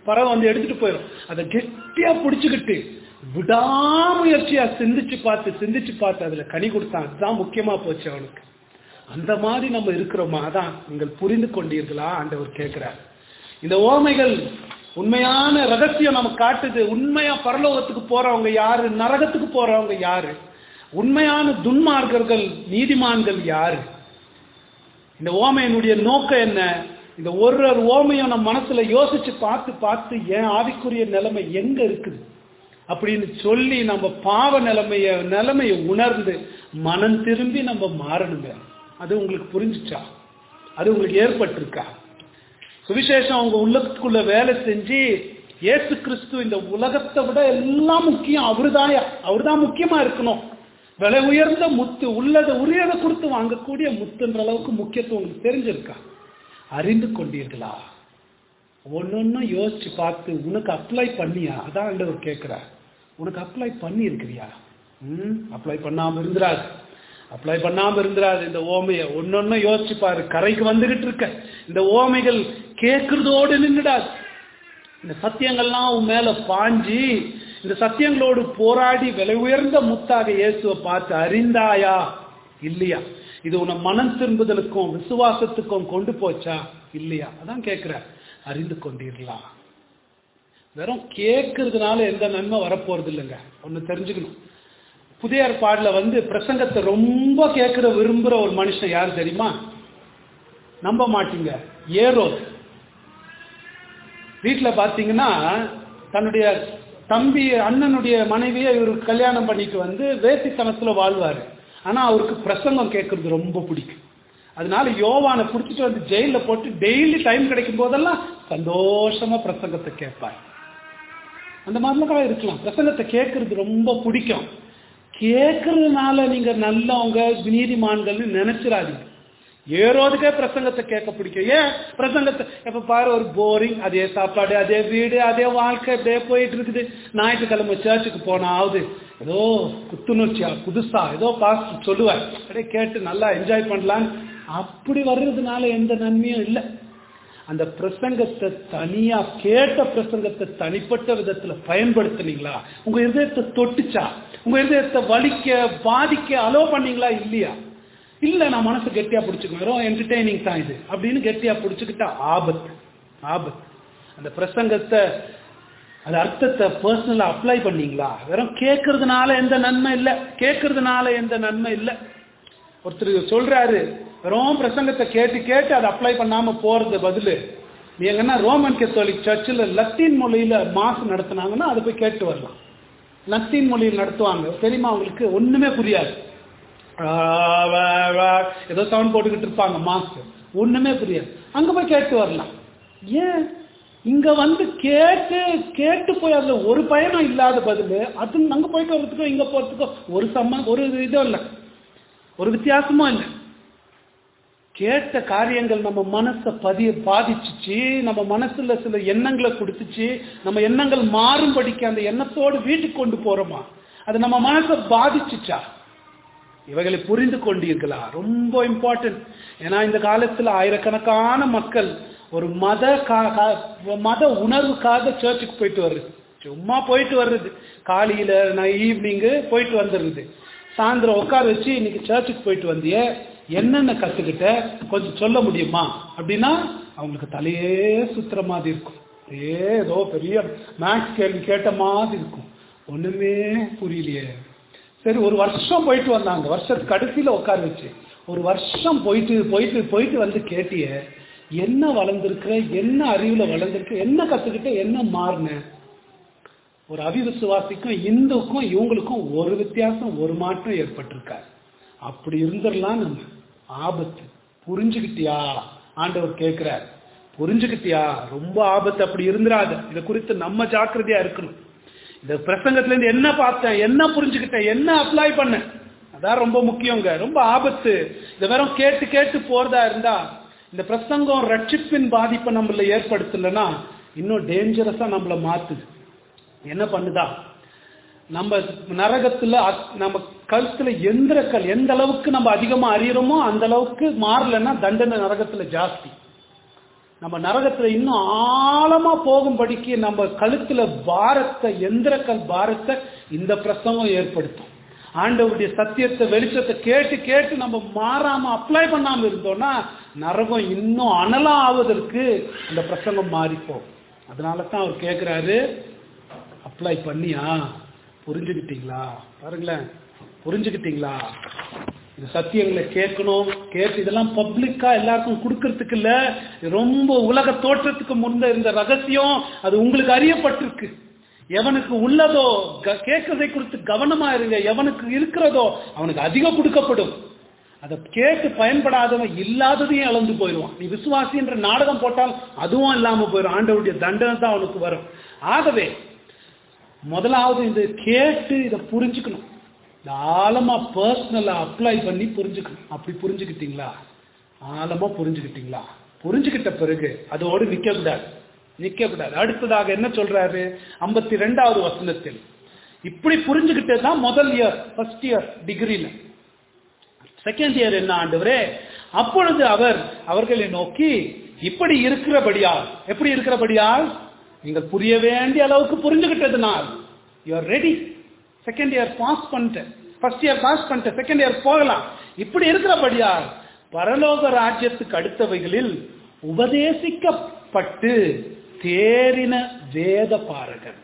பறவை வந்து எடுத்துட்டு போயிடும் அதை கெட்டியா பிடிச்சுக்கிட்டு விடாமுயற்சியா சிந்திச்சு பார்த்து சிந்திச்சு பார்த்து அதுல கனி கொடுத்தான் அதுதான் முக்கியமா போச்சு அவனுக்கு அந்த மாதிரி நம்ம இருக்கிறோமா அதான் நீங்கள் புரிந்து கொண்டீர்களா ஆண்டவர் கேட்கிறார் இந்த ஓமைகள் உண்மையான ரகசியம் நமக்கு காட்டுது உண்மையா பரலோகத்துக்கு போறவங்க யாரு நரகத்துக்கு போறவங்க யாரு உண்மையான துன்மார்க்கர்கள் நீதிமான்கள் யாரு இந்த ஓமையினுடைய நோக்கம் என்ன இந்த ஒரு ஒரு ஓமையும் நம்ம மனசுல யோசிச்சு பார்த்து பார்த்து என் ஆவிக்குரிய நிலைமை எங்க இருக்குது அப்படின்னு சொல்லி நம்ம பாவ நிலைமைய நிலைமையை உணர்ந்து மனம் திரும்பி நம்ம மாறணுங்க அது உங்களுக்கு புரிஞ்சுச்சா அது உங்களுக்கு ஏற்பட்டிருக்கா சுவிசேஷம் அவங்க உள்ளத்துக்குள்ள வேலை செஞ்சு இயேசு கிறிஸ்து இந்த உலகத்தை விட எல்லாம் முக்கியம் அவருதான் அவர்தான் முக்கியமா இருக்கணும் விலை உயர்ந்த முத்து உள்ளதை உரியதை கொடுத்து வாங்கக்கூடிய முத்துன்ற அளவுக்கு முக்கியத்துவம் உங்களுக்கு தெரிஞ்சிருக்கா அறிந்து கொண்டீர்களா ஒன்னொன்னும் யோசிச்சு பார்த்து உனக்கு அப்ளை பண்ணியா அதான் ஆண்டவர் கேட்கிறார் உனக்கு அப்ளை பண்ணி இருக்கிறியா ம் அப்ளை பண்ணாம இருந்துராது அப்ளை பண்ணாம இருந்துராது இந்த ஓமைய ஒன்னொன்னு யோசிச்சு பாரு கரைக்கு வந்துகிட்டு இருக்க இந்த ஓமைகள் கேட்கறதோடு நின்றுடாது இந்த சத்தியங்கள்லாம் உன் மேல பாஞ்சி இந்த சத்தியங்களோடு போராடி விலை உயர்ந்த முத்தாக இயேசுவை பார்த்து அறிந்தாயா இல்லையா இது உன்னை மனம் திரும்புதலுக்கும் விசுவாசத்துக்கும் கொண்டு போச்சா இல்லையா அதான் கேட்கிற அறிந்து கொண்டீர்களா வெறும் கேட்கறதுனால எந்த நன்மை வரப்போறது இல்லைங்க ஒன்னு தெரிஞ்சுக்கணும் புதிய ஏற்பாடுல வந்து பிரசங்கத்தை ரொம்ப கேட்கிற விரும்புற ஒரு மனுஷன் யார் தெரியுமா நம்ப மாட்டீங்க ஏரோ வீட்டுல பாத்தீங்கன்னா தன்னுடைய தம்பி அண்ணனுடைய மனைவியை இவர் கல்யாணம் பண்ணிட்டு வந்து வேசித்தனத்துல வாழ்வாரு ஆனா அவருக்கு பிரசங்கம் கேட்கறது ரொம்ப பிடிக்கும் அதனால யோவானை பிடிச்சிட்டு வந்து ஜெயில போட்டு டெய்லி டைம் கிடைக்கும் போதெல்லாம் சந்தோஷமா பிரசங்கத்தை கேட்பார் அந்த மாதிரிலாம் கூட இருக்கலாம் பிரசங்கத்தை கேட்கறது ரொம்ப பிடிக்கும் கேட்கறதுனால நீங்க நல்லவங்க நீதிமான்கள்னு நினைச்சிடாதீங்க ஏறோதுக்கே பிரசங்கத்தை கேட்க பிடிக்கும் ஏன் பிரசங்கத்தை எப்ப பாரு ஒரு போரிங் அதே சாப்பாடு அதே வீடு அதே வாழ்க்கை அப்படியே போயிட்டு இருக்குது ஞாயிற்றுக்கிழமை சர்ச்சுக்கு போனா ஆகுது ஏதோ புத்துணர்ச்சியா புதுசா ஏதோ பாஸ்ட் சொல்லுவார் அப்படியே கேட்டு நல்லா என்ஜாய் பண்ணலான்னு அப்படி வர்றதுனால எந்த நன்மையும் இல்லை அந்த பிரசங்கத்தை தனியா கேட்ட பிரசங்கத்தை தனிப்பட்ட விதத்துல பயன்படுத்தினீங்களா உங்க இதயத்தை தொட்டுச்சா உங்க இதயத்தை வலிக்க பாதிக்க அலோ பண்ணீங்களா இல்லையா இல்ல நான் மனசு கெட்டியா பிடிச்சுக்குவேன் வெறும் என்டர்டைனிங் தான் இது அப்படின்னு கெட்டியா பிடிச்சுக்கிட்டா ஆபத்து ஆபத்து அந்த பிரசங்கத்தை அது அர்த்தத்தை பர்சனலா அப்ளை பண்ணீங்களா வெறும் கேட்கறதுனால எந்த நன்மை இல்லை கேட்கறதுனால எந்த நன்மை இல்லை ஒருத்தர் சொல்றாரு வெறும் பிரசங்கத்தை கேட்டு கேட்டு அதை அப்ளை பண்ணாம போறது பதிலு நீ எங்கன்னா ரோமன் கத்தோலிக் சர்ச்சில் லத்தீன் மொழியில மாசு நடத்தினாங்கன்னா அதை போய் கேட்டு வரலாம் லத்தீன் மொழியில் நடத்துவாங்க தெரியுமா அவங்களுக்கு ஒண்ணுமே புரியாது ஏதோ சவுண்ட் போட்டுக்கிட்டு இருப்பாங்க மாஸ்க் ஒண்ணுமே புரியாது அங்க போய் கேட்டு வரலாம் ஏன் இங்க வந்து கேட்டு கேட்டு போய் அதுல ஒரு பயணம் இல்லாத பதில் அது அங்க போயிட்டு வர்றதுக்கோ இங்க போறதுக்கோ ஒரு சம்ம ஒரு இதுவும் இல்லை ஒரு வித்தியாசமும் இல்லை கேட்ட காரியங்கள் நம்ம மனசை பதிய பாதிச்சுச்சு நம்ம மனசுல சில எண்ணங்களை கொடுத்துச்சு நம்ம எண்ணங்கள் மாறும்படிக்கு அந்த எண்ணத்தோடு வீட்டுக்கு கொண்டு போறோமா அது நம்ம மனசை பாதிச்சுச்சா இவைகளை புரிந்து கொண்டீர்களா ரொம்ப இம்பார்ட்டன்ட் ஏன்னா இந்த காலத்துல ஆயிரக்கணக்கான மக்கள் ஒரு மத மத உணர்வுக்காக சர்ச்சுக்கு போயிட்டு வர்றது சும்மா போயிட்டு வர்றது காலையில நான் ஈவினிங்கு போயிட்டு வந்துடுறது சாயந்தரம் உட்கார வச்சு இன்னைக்கு சர்ச்சுக்கு போயிட்டு வந்திய என்னென்ன கத்துக்கிட்ட கொஞ்சம் சொல்ல முடியுமா அப்படின்னா அவங்களுக்கு தலையே சுத்துற மாதிரி இருக்கும் ஏதோ பெரிய மேக்ஸ் கேள்வி கேட்ட மாதிரி இருக்கும் ஒண்ணுமே புரியலையே சரி ஒரு வருஷம் போயிட்டு வந்தாங்க வருஷத்துக்கு கடைசியில உட்கார வச்சு ஒரு வருஷம் போயிட்டு போயிட்டு போயிட்டு வந்து கேட்டிய என்ன வளர்ந்துருக்க என்ன அறிவுல வளர்ந்துருக்க என்ன கத்துக்கிட்ட என்ன மாறின ஒரு அவிவிசுவாசிக்கும் இந்துக்கும் இவங்களுக்கும் ஒரு வித்தியாசம் ஒரு மாற்றம் ஏற்பட்டிருக்காரு அப்படி இருந்துடலாம் நம்ம ஆபத்து புரிஞ்சுக்கிட்டியா ஆண்டவர் கேட்கிறார் புரிஞ்சுக்கிட்டியா ரொம்ப ஆபத்து அப்படி இருந்துராது இதை குறித்து நம்ம ஜாக்கிரதையா இருக்கணும் இந்த பிரசங்கத்துல இருந்து என்ன பார்த்தேன் என்ன புரிஞ்சுக்கிட்டேன் என்ன அப்ளை பண்ண அதான் ரொம்ப முக்கியங்க ரொம்ப ஆபத்து இதை வெறும் கேட்டு கேட்டு போறதா இருந்தா இந்த பிரசங்கம் ரட்சிப்பின் பாதிப்பை நம்மள ஏற்படுத்தலைன்னா இன்னும் டேஞ்சரஸா நம்மள மாத்துது என்ன பண்ணுதா நம்ம நரகத்துல நம்ம கழுத்துல எந்திர கல் எந்த அளவுக்கு நம்ம அதிகமா அறியறோமோ அந்த அளவுக்கு மாறலன்னா தண்டனை நரகத்துல ஜாஸ்தி நம்ம நரகத்துல இன்னும் ஆழமா போகும்படிக்கு நம்ம கழுத்துல பாரத்தை எந்திரக்கல் பாரத்தை இந்த பிரசங்கம் ஏற்படுத்தும் ஆண்டவருடைய சத்தியத்தை வெளிச்சத்தை கேட்டு கேட்டு நம்ம மாறாம அப்ளை பண்ணாம இருந்தோம்னா நரகம் இன்னும் அனலா ஆவதற்கு இந்த பிரசங்கம் மாறி போகும் அதனால தான் அவர் கேட்கிறாரு அப்ளை பண்ணியா புரிஞ்சுக்கிட்டீங்களா பாருங்களேன் புரிஞ்சுக்கிட்டீங்களா இந்த சத்தியங்களை கேட்கணும் கேட்டு இதெல்லாம் பப்ளிக்கா எல்லாருக்கும் கொடுக்கறதுக்கு இல்ல ரொம்ப உலக தோற்றத்துக்கு முன்ன இருந்த ரகசியம் அது உங்களுக்கு அறியப்பட்டிருக்கு எவனுக்கு உள்ளதோ க- கேட்கறதை குறித்து கவனமா இருங்க எவனுக்கு இருக்கிறதோ அவனுக்கு அதிகம் கொடுக்கப்படும் அதை கேட்டு பயன்படாதவன் இல்லாததையும் இழந்து போயிடுவான் நீ விசுவாசின்ற நாடகம் போட்டால் அதுவும் இல்லாம போயிடும் ஆண்டவருடைய தண்டனை தான் அவனுக்கு வரும் ஆகவே முதலாவது இந்த கேட்டு இதை புரிஞ்சுக்கணும் இந்த ஆழமா பர்சனலா அப்ளை பண்ணி புரிஞ்சுக்கணும் அப்படி புரிஞ்சுக்கிட்டீங்களா ஆழமா புரிஞ்சுக்கிட்டீங்களா புரிஞ்சுக்கிட்ட பிறகு அதோடு நிக்க கூடாது நிக்க கூடாது அடுத்ததாக என்ன சொல்றாரு ஐம்பத்தி ரெண்டாவது வசனத்தில் இப்படி புரிஞ்சுக்கிட்டது தான் முதல் இயர் ஃபர்ஸ்ட் இயர் டிகிரில செகண்ட் இயர் என்ன ஆண்டவரே அப்பொழுது அவர் அவர்களை நோக்கி இப்படி இருக்கிறபடியால் எப்படி இருக்கிறபடியால் நீங்கள் புரிய வேண்டிய அளவுக்கு புரிஞ்சுக்கிட்டதுனால் you are ready second year pass பண்ணிட்டேன் ஃபர்ஸ்ட் இயர் பாஸ் பண்ணிட்டேன் செகண்ட் இயர் போகலாம் இப்படி இருக்கிறபடியால் பரலோக ராஜ்யத்துக்கு அடுத்தவைகளில் உபதேசிக்கப்பட்டு தேறின வேத பாரகன்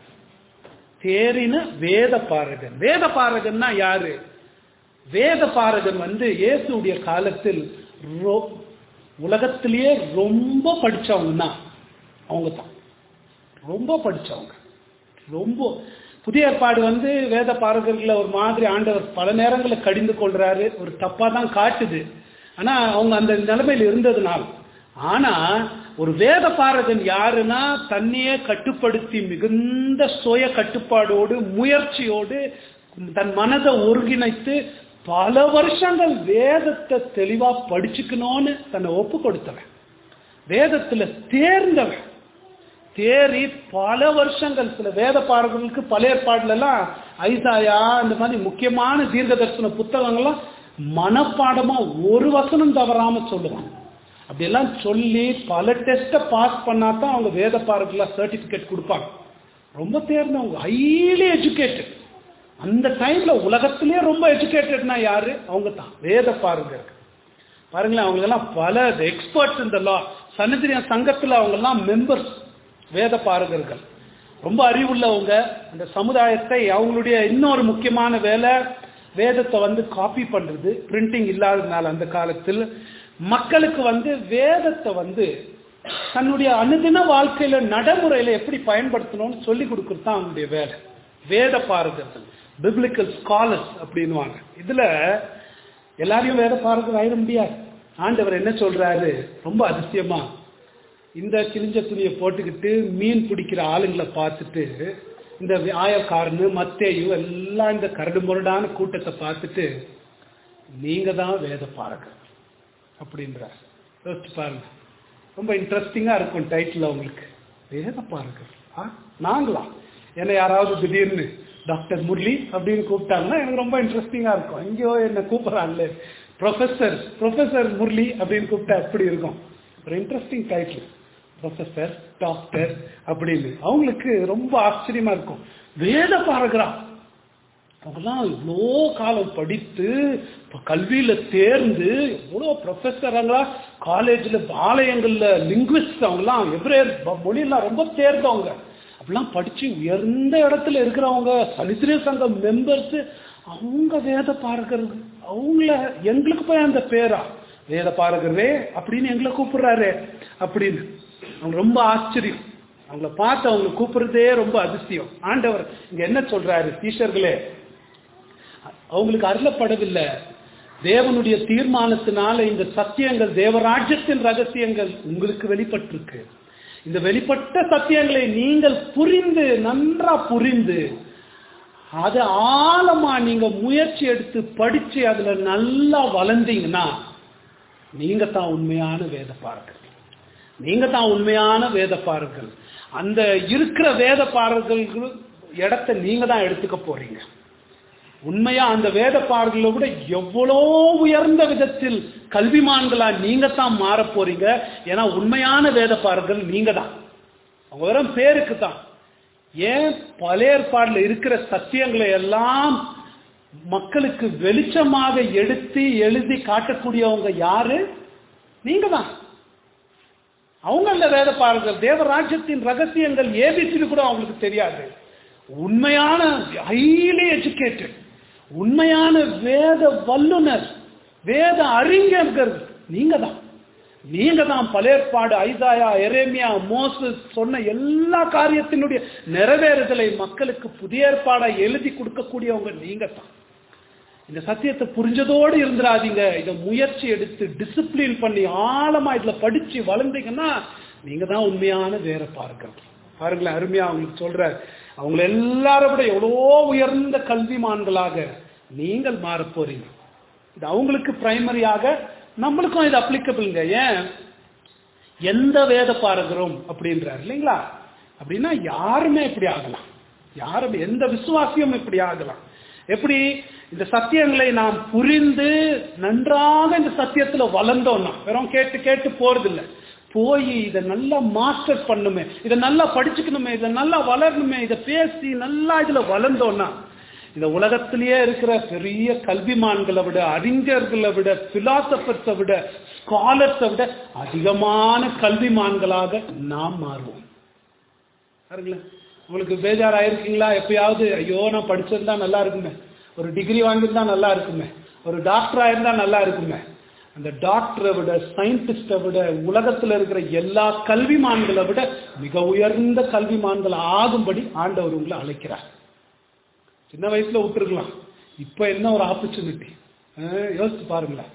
தேறின வேத பாரகன் வேத பாரகன்னா யாரு வேத பாரகன் வந்து இயேசுடைய காலத்தில் ரொ- உலகத்திலேயே ரொம்ப படிச்சவங்கன்னா அவங்க தான் ரொம்ப படிச்சவங்க ரொம்ப புதிய ஏற்பாடு வந்து வேத பாரகர்களை ஒரு மாதிரி ஆண்டவர் பல நேரங்களில் கடிந்து கொள்றாரு ஒரு தப்பா தான் காட்டுது ஆனா அவங்க அந்த நிலைமையில் இருந்ததுனால் ஆனா ஒரு வேத பாரகன் யாருன்னா தன்னையே கட்டுப்படுத்தி மிகுந்த சுய கட்டுப்பாடோடு முயற்சியோடு தன் மனதை ஒருங்கிணைத்து பல வருஷங்கள் வேதத்தை தெளிவா படிச்சுக்கணும்னு தன்னை ஒப்பு கொடுத்தவன் வேதத்துல தேர்ந்தவன் தேறி பல வருஷங்கள் சில வேத பாடல்களுக்கு பல ஏற்பாடுல எல்லாம் ஐசாயா இந்த மாதிரி முக்கியமான தீர்க்க தரிசன புத்தகங்கள்லாம் மனப்பாடமா ஒரு வசனம் தவறாம சொல்லுவாங்க அப்படியெல்லாம் சொல்லி பல டெஸ்ட்டை பாஸ் பண்ணா தான் அவங்க வேத பாடல்கள சர்டிபிகேட் கொடுப்பாங்க ரொம்ப தேர்ந்தவங்க ஹைலி எஜுகேட்டட் அந்த டைம்ல உலகத்திலேயே ரொம்ப எஜுகேட்டட்னா யாரு அவங்க தான் வேத பாருங்க பாருங்களேன் அவங்க எல்லாம் பல எக்ஸ்பர்ட்ஸ் இந்த லா சன்னிதிரிய சங்கத்துல அவங்க எல்லாம் மெம்பர்ஸ் வேத பாரகர்கள் ரொம்ப அறிவுள்ளவங்க அந்த சமுதாயத்தை அவங்களுடைய இன்னொரு முக்கியமான வேலை வேதத்தை வந்து காப்பி பண்றது பிரிண்டிங் இல்லாததுனால அந்த காலத்தில் மக்களுக்கு வந்து வேதத்தை வந்து தன்னுடைய அனுதின வாழ்க்கையில நடைமுறையில எப்படி பயன்படுத்தணும்னு சொல்லி கொடுக்கறது தான் அவங்களுடைய வேலை வேத பாரகர்கள் பிப்ளிக்கல் ஸ்காலர்ஸ் அப்படின்னுவாங்க இதுல எல்லாரையும் வேத பாரகர் ஆயிட முடியாது ஆண்டவர் என்ன சொல்றாரு ரொம்ப அதிசயமா இந்த கிழிஞ்ச துணியை போட்டுக்கிட்டு மீன் பிடிக்கிற ஆளுங்களை பார்த்துட்டு இந்த ஆயக்காரனு மத்தேயு எல்லாம் இந்த கரடு முரடான கூட்டத்தை பார்த்துட்டு நீங்க தான் வேத பாரகர் அப்படின்றார் யோசிச்சு பாருங்க ரொம்ப இன்ட்ரெஸ்டிங்கா இருக்கும் டைட்டில் உங்களுக்கு வேத பாரகர் ஆ நாங்களா என்னை யாராவது திடீர்னு டாக்டர் முரளி அப்படின்னு கூப்பிட்டாங்கன்னா எனக்கு ரொம்ப இன்ட்ரெஸ்டிங்கா இருக்கும் எங்கேயோ என்ன கூப்பிடுறாங்களே ப்ரொஃபஸர் ப்ரொஃபஸர் முரளி அப்படின்னு கூப்பிட்டா எப்படி இருக்கும் ஒரு இன்ட்ரெஸ்டிங் டைட்டில் ப்ரொஃபஸர் டாக்டர் அப்படின்னு அவங்களுக்கு ரொம்ப ஆச்சரியமா இருக்கும் வேத பாரகரா அவங்கெல்லாம் இவ்வளோ காலம் படித்து இப்ப கல்வியில தேர்ந்து எவ்வளோ ப்ரொஃபஸராங்களா காலேஜில் ஆலயங்கள்ல லிங்குவிஸ்ட் அவங்கலாம் எவ்ரேர் மொழியெல்லாம் ரொம்ப தேர்ந்தவங்க அப்படிலாம் படிச்சு உயர்ந்த இடத்துல இருக்கிறவங்க சரித்திர சங்க மெம்பர்ஸ் அவங்க வேத பாரகர்கள் அவங்கள எங்களுக்கு போய் அந்த பேரா வேத பாரகரே அப்படின்னு எங்களை கூப்பிடுறாரு அப்படின்னு அவங்க ரொம்ப ஆச்சரியம் அவங்கள பார்த்து அவங்களை கூப்பிடுறதே ரொம்ப அதிசயம் ஆண்டவர் இங்க என்ன சொல்றாரு டீச்சர்களே அவங்களுக்கு அருளப்படவில்லை தேவனுடைய தீர்மானத்தினால இந்த சத்தியங்கள் தேவராஜ்யத்தின் ரகசியங்கள் உங்களுக்கு வெளிப்பட்டிருக்கு இந்த வெளிப்பட்ட சத்தியங்களை நீங்கள் புரிந்து நன்றா புரிந்து அது ஆழமா நீங்க முயற்சி எடுத்து படிச்சு அதுல நல்லா வளர்ந்தீங்கன்னா நீங்க தான் உண்மையான வேத பாருங்கள் நீங்க தான் உண்மையான வேத பாருங்கள் அந்த இருக்கிற வேத பாருங்கள் இடத்தை நீங்க தான் எடுத்துக்க போறீங்க உண்மையா அந்த வேத பார்வையில கூட எவ்வளோ உயர்ந்த விதத்தில் கல்விமான்களா நீங்க தான் மாற போறீங்க ஏன்னா உண்மையான வேத பார்வைகள் நீங்க தான் அவங்க வெறும் பேருக்கு தான் ஏன் பழைய ஏற்பாடுல இருக்கிற சத்தியங்களை எல்லாம் மக்களுக்கு வெளிச்சமாக எடுத்து எழுதி காட்டக்கூடியவங்க யாரு நீங்க தான் அவங்க அந்த வேத பாருங்கள் தேவராஜ்யத்தின் ரகசியங்கள் ஏபிசிடி கூட அவங்களுக்கு தெரியாது உண்மையான ஹைலி எஜுகேட்டட் உண்மையான வேத வல்லுனர் வேத அறிஞர்கள் நீங்க தான் நீங்க தான் பழையற்பாடு ஐசாயா எரேமியா மோசஸ் சொன்ன எல்லா காரியத்தினுடைய நிறைவேறுதலை மக்களுக்கு புதிய ஏற்பாடா எழுதி கொடுக்கக்கூடியவங்க நீங்க தான் இந்த சத்தியத்தை புரிஞ்சதோடு இருந்துடாதீங்க இதை முயற்சி எடுத்து டிசிப்ளின் பண்ணி ஆழமா இதுல படிச்சு வளர்ந்தீங்கன்னா நீங்க தான் உண்மையான வேற பாருங்கள் பாருங்களேன் அருமையா அவங்களுக்கு சொல்ற அவங்க எல்லாரும் விட எவ்வளோ உயர்ந்த கல்விமான்களாக நீங்கள் மாற போறீங்க இது அவங்களுக்கு பிரைமரியாக நம்மளுக்கும் இது அப்ளிகபிள்ங்க ஏன் எந்த வேத பாரகரும் அப்படின்றார் இல்லைங்களா அப்படின்னா யாருமே இப்படி ஆகலாம் யாரும் எந்த விசுவாசியும் இப்படி ஆகலாம் எப்படி இந்த சத்தியங்களை நாம் புரிந்து நன்றாக இந்த சத்தியத்துல வளர்ந்தோம்னா வெறும் கேட்டு கேட்டு போறதில்ல போய் இதை நல்லா மாஸ்டர் பண்ணுமே இதை நல்லா படிச்சுக்கணுமே இதை நல்லா வளரணுமே இதை பேசி நல்லா இதுல வளர்ந்தோம்னா இந்த உலகத்திலேயே இருக்கிற பெரிய கல்விமான்களை விட அறிஞர்களை விட பிலாசபர்ஸை விட ஸ்காலர்ஸை விட அதிகமான கல்விமான்களாக நாம் மாறுவோம் பாருங்களேன் உங்களுக்கு பேஜார் ஆயிருக்கீங்களா எப்பயாவது ஐயோ நான் படிச்சிருந்தா நல்லா இருக்குமே ஒரு டிகிரி வாங்கியிருந்தா நல்லா இருக்குமே ஒரு டாக்டர் ஆயிருந்தா நல்லா இருக்குமே அந்த டாக்டரை விட சயின்டிஸ்டை விட உலகத்தில் இருக்கிற எல்லா கல்விமான்களை விட மிக உயர்ந்த கல்விமான்கள் ஆகும்படி ஆண்டவர் உங்களை அழைக்கிறார் சின்ன வயசுல விட்டுருக்கலாம் இப்ப என்ன ஒரு ஆப்பர்ச்சுனிட்டி யோசிச்சு பாருங்களேன்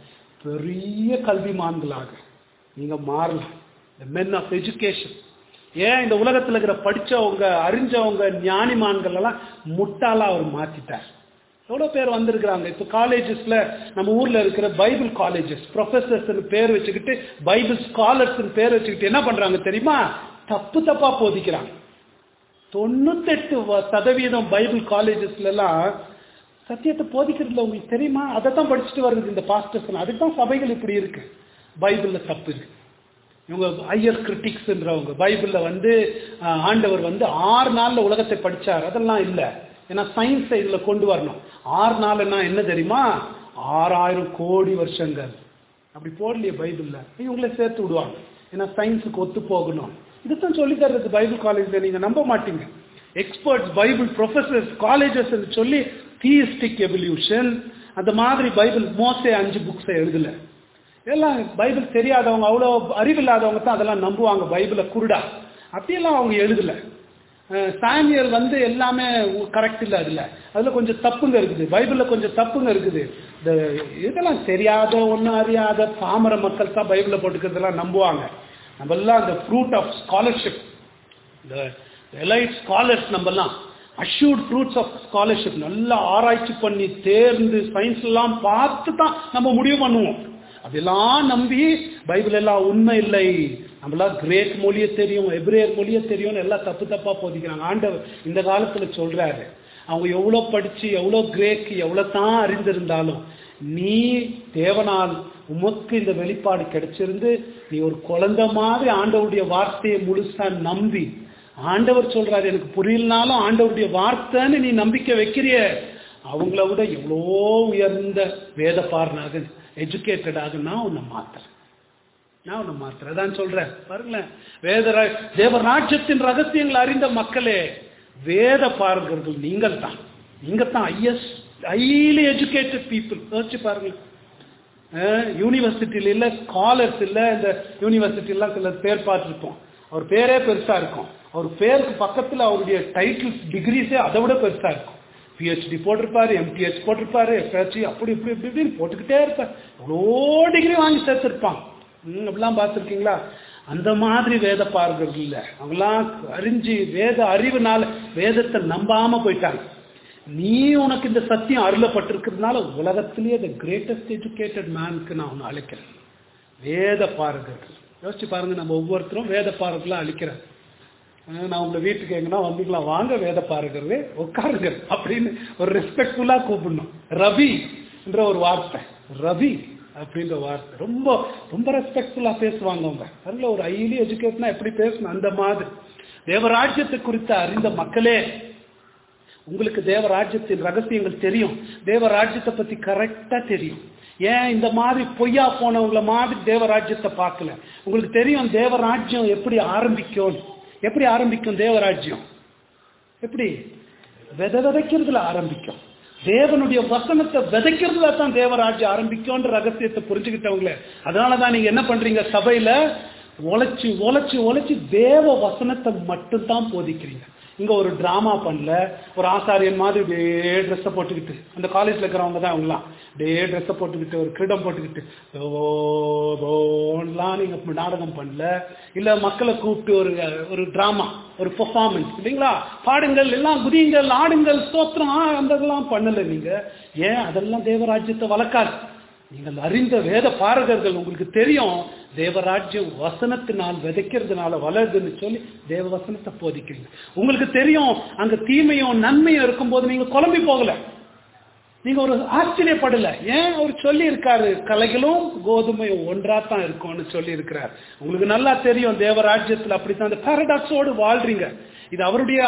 பெரிய கல்விமான்களாக நீங்க மாறலாம் the men ஆஃப் எஜுகேஷன் ஏன் இந்த உலகத்துல இருக்கிற படிச்சவங்க அறிஞ்சவங்க ஞானிமான்கள் எல்லாம் முட்டாளா அவர் மாத்திட்டார் எவ்வளவு பேர் வந்திருக்கிறாங்க இப்ப காலேஜஸ்ல நம்ம ஊர்ல இருக்கிற பைபிள் காலேஜஸ் ப்ரொஃபசர்ஸ் பேர் வச்சுக்கிட்டு பைபிள் ஸ்காலர்ஸ் பேர் வச்சுக்கிட்டு என்ன பண்றாங்க தெரியுமா தப்பு தப்பா போதிக்கிறாங்க தொண்ணூத்தெட்டு வ- சதவீதம் பைபிள் காலேஜஸ்ல எல்லாம் சத்தியத்தை போதிக்கிறதுல உங்களுக்கு தெரியுமா அதை தான் படிச்சுட்டு வருது இந்த பாஸ்டர்ஸ் அதுக்கு தான் சபைகள் இப்படி இருக்கு பைபிள்ல தப்பு இருக்கு இவங்க ஐயர் கிரிட்டிக்ஸ்ன்றவங்க பைபிள்ல வந்து ஆஹ், ஆண்டவர் வந்து ஆறு நாள்ல உலகத்தை படிச்சார் அதெல்லாம் இல்ல ஏன்னா சயின்ஸை இதுல கொண்டு வரணும் ஆறு நாள்னா என்ன தெரியுமா ஆறாயிரம் கோடி வருஷங்கள் அப்படி போடலையே பைபிள்ல இவங்களே சேர்த்து விடுவாங்க ஏன்னா சயின்ஸுக்கு ஒத்து போகணும் இதுதான் சொல்லி தர்றது பைபிள் காலேஜ்ல நீங்க நம்ப மாட்டீங்க எக்ஸ்பர்ட்ஸ் பைபிள் ப்ரொஃபசர்ஸ் காலேஜஸ் சொல்லி தியிஸ்டிக் எவல்யூஷன் அந்த மாதிரி பைபிள் மோசே அஞ்சு புக்ஸை எழுதல எல்லாம் பைபிள் தெரியாதவங்க அவ்வளோ அறிவில்லாதவங்க தான் அதெல்லாம் நம்புவாங்க பைபிளை குருடா அப்படியெல்லாம் அவங்க எழுதல அஹ் சாமியல் வந்து எல்லாமே கரெக்ட் இல்லை அதுல அதுல கொஞ்சம் தப்புங்க இருக்குது பைபிள்ல கொஞ்சம் தப்புங்க இருக்குது இந்த இதெல்லாம் தெரியாத ஒன்றும் அறியாத பாமர மக்கள் தான் பைபிளை போட்டுக்கிறதெல்லாம் நம்புவாங்க நம்ம எல்லாம் இந்த ஃப்ரூட் ஆஃப் ஸ்காலர்ஷிப் இந்த எலைட் ஸ்காலர்ஸ் நம்மலாம் அஷ்யூர்ட் ஃப்ரூட்ஸ் ஆஃப் ஸ்காலர்ஷிப் நல்லா ஆராய்ச்சி பண்ணி தேர்ந்து சயின்ஸ் எல்லாம் பார்த்து தான் நம்ம முடிவு பண்ணுவோம் அதெல்லாம் நம்பி பைபிள் எல்லாம் உண்மை இல்லை நம்மளாம் கிரேக் மொழியை தெரியும் எப்ரேயர் மொழியை தெரியும்னு எல்லாம் தப்பு தப்பா போதிக்கிறாங்க ஆண்டவர் இந்த காலத்துல சொல்றாரு அவங்க எவ்வளவு படிச்சு எவ்வளவு கிரேக் எவ்வளவு தான் அறிந்திருந்தாலும் நீ தேவனால் உமக்கு இந்த வெளிப்பாடு கிடைச்சிருந்து நீ ஒரு குழந்தை மாதிரி ஆண்டவருடைய வார்த்தையை முழுசா நம்பி ஆண்டவர் சொல்றாரு எனக்கு புரியலனாலும் ஆண்டவருடைய வார்த்தைன்னு நீ நம்பிக்கை வைக்கிறிய அவங்கள விட எவ்வளோ உயர்ந்த வேத பாரனாக எஜுகேட்டடாக நான் உன்னை மாத்துறேன் நான் உன்னை மாத்துறேன் அதான் சொல்றேன் பாருங்களேன் வேத ரா- தேவ ராஜ்யத்தின் ரகசியங்களை அறிந்த மக்களே வேத பாரகர்கள் நீங்கள் தான் நீங்க தான் ஐஎஸ் ஹைலி எஜுகேட்டட் பீப்புள் யோசிச்சு பாருங்களேன் யூனிவர்சிட்டியில் இல்லை ஸ்காலர்ஸ் இல்லை இந்த யூனிவர்சிட்டிலாம் சில பேர் பார்த்துருப்போம் அவர் பேரே பெருசா இருக்கும் அவர் பேருக்கு பக்கத்துல அவருடைய டைட்டில்ஸ் டிகிரிஸே அதை விட பெருசா இருக்கும் பிஹெச்டி போட்டிருப்பாரு எம்டிஹெச் போட்டிருப்பாரு எஃப்ஹெச்சி அப்படி இப்படி இப்படி இப்படின்னு போட்டுக்கிட்டே இருப்பார் எவ்வளோ டிகிரி வாங்கி சேர்த்திருப்பான் ம், அப்படிலாம் பார்த்துருக்கீங்களா அந்த மாதிரி வேத பார்க்கறது இல்லை அவங்களாம் அறிஞ்சு வேத அறிவுனால வேதத்தை நம்பாம போயிட்டாங்க நீ உனக்கு இந்த சத்தியம் அருளப்பட்டிருக்கிறதுனால உலகத்திலேயே த கிரேட்டஸ்ட் எஜுகேட்டட் மேனுக்கு நான் உன்னை அழைக்கிறேன் வேத பாரகர்கள் யோசிச்சு பாருங்க நம்ம ஒவ்வொருத்தரும் வேத பாரகர்களா அழிக்கிறோம் அஹ் நான் உங்க வீட்டுக்கு எங்கன்னா வந்தீங்களா வாங்க வேத பாருங்கிறது உட்காருங்க அப்படின்னு ஒரு ரெஸ்பெக்ட்ஃபுல்லா கூப்பிடணும் ரவி என்ற ஒரு வார்த்தை ரவி அப்படின்ற வார்த்தை ரொம்ப ரொம்ப ரெஸ்பெக்ட்ஃபுல்லா பேசுவாங்க அவங்க அதில் ஒரு ஹைலி எஜுகேட்னா எப்படி பேசணும் அந்த மாதிரி தேவராஜ்யத்தை குறித்து அறிந்த மக்களே உங்களுக்கு தேவராஜ்யத்தின் ரகசியங்கள் தெரியும் தேவராஜ்யத்தை பத்தி கரெக்டா தெரியும் ஏன் இந்த மாதிரி பொய்யா போனவங்கள மாதிரி தேவராஜ்யத்தை பார்க்கல உங்களுக்கு தெரியும் தேவராஜ்யம் எப்படி ஆரம்பிக்கும் எப்படி ஆரம்பிக்கும் தேவராஜ்யம் எப்படி வித விதைக்கிறதுல ஆரம்பிக்கும் தேவனுடைய வசனத்தை விதைக்கிறதுல தான் தேவராஜ்யம் ஆரம்பிக்கும்ன்ற ரகசியத்தை புரிஞ்சுக்கிட்டவங்களே அதனாலதான் நீங்க என்ன பண்றீங்க சபையில உழைச்சு உழைச்சு உழைச்சு தேவ வசனத்தை மட்டும்தான் போதிக்கிறீங்க இங்க ஒரு டிராமா பண்ணல ஒரு ஆசாரியன் மாதிரி அப்படியே ட்ரெஸ்ஸை போட்டுக்கிட்டு அந்த காலேஜ்ல இருக்கிறவங்க தான் அவங்களாம் அப்படியே ட்ரெஸ்ஸை போட்டுக்கிட்டு ஒரு கிரீடம் போட்டுக்கிட்டு ஓலாம் நீங்க நாடகம் பண்ணல இல்ல மக்களை கூப்பிட்டு ஒரு ஒரு டிராமா ஒரு பெர்ஃபார்மன்ஸ் இல்லைங்களா பாடுங்கள் எல்லாம் குதியுங்கள் ஆடுங்கள் ஸ்தோத்திரம் ஆ, அந்த இதெல்லாம் பண்ணல நீங்க ஏன் அதெல்லாம் தேவராஜ்யத்தை வளர்க்காது நீங்கள் அறிந்த வேத பாரகர்கள் உங்களுக்கு தெரியும் தேவராஜ்யம் வசனத்தினால் விதைக்கிறதுனால வளருதுன்னு சொல்லி தேவ வசனத்தை போதிக்கிறீங்க உங்களுக்கு தெரியும் அங்க தீமையும் நன்மையும் இருக்கும்போது நீங்க குழம்பி போகல நீங்க ஒரு ஆச்சரியப்படல ஏன் அவர் சொல்லி இருக்காரு கலைகளும் கோதுமையும் ஒன்றா தான் இருக்கும்னு சொல்லி இருக்கிறார் உங்களுக்கு நல்லா தெரியும் தேவராஜ்யத்துல அப்படித்தான் அந்த பாரடாக்ஸோடு வாழ்றீங்க இது அவருடைய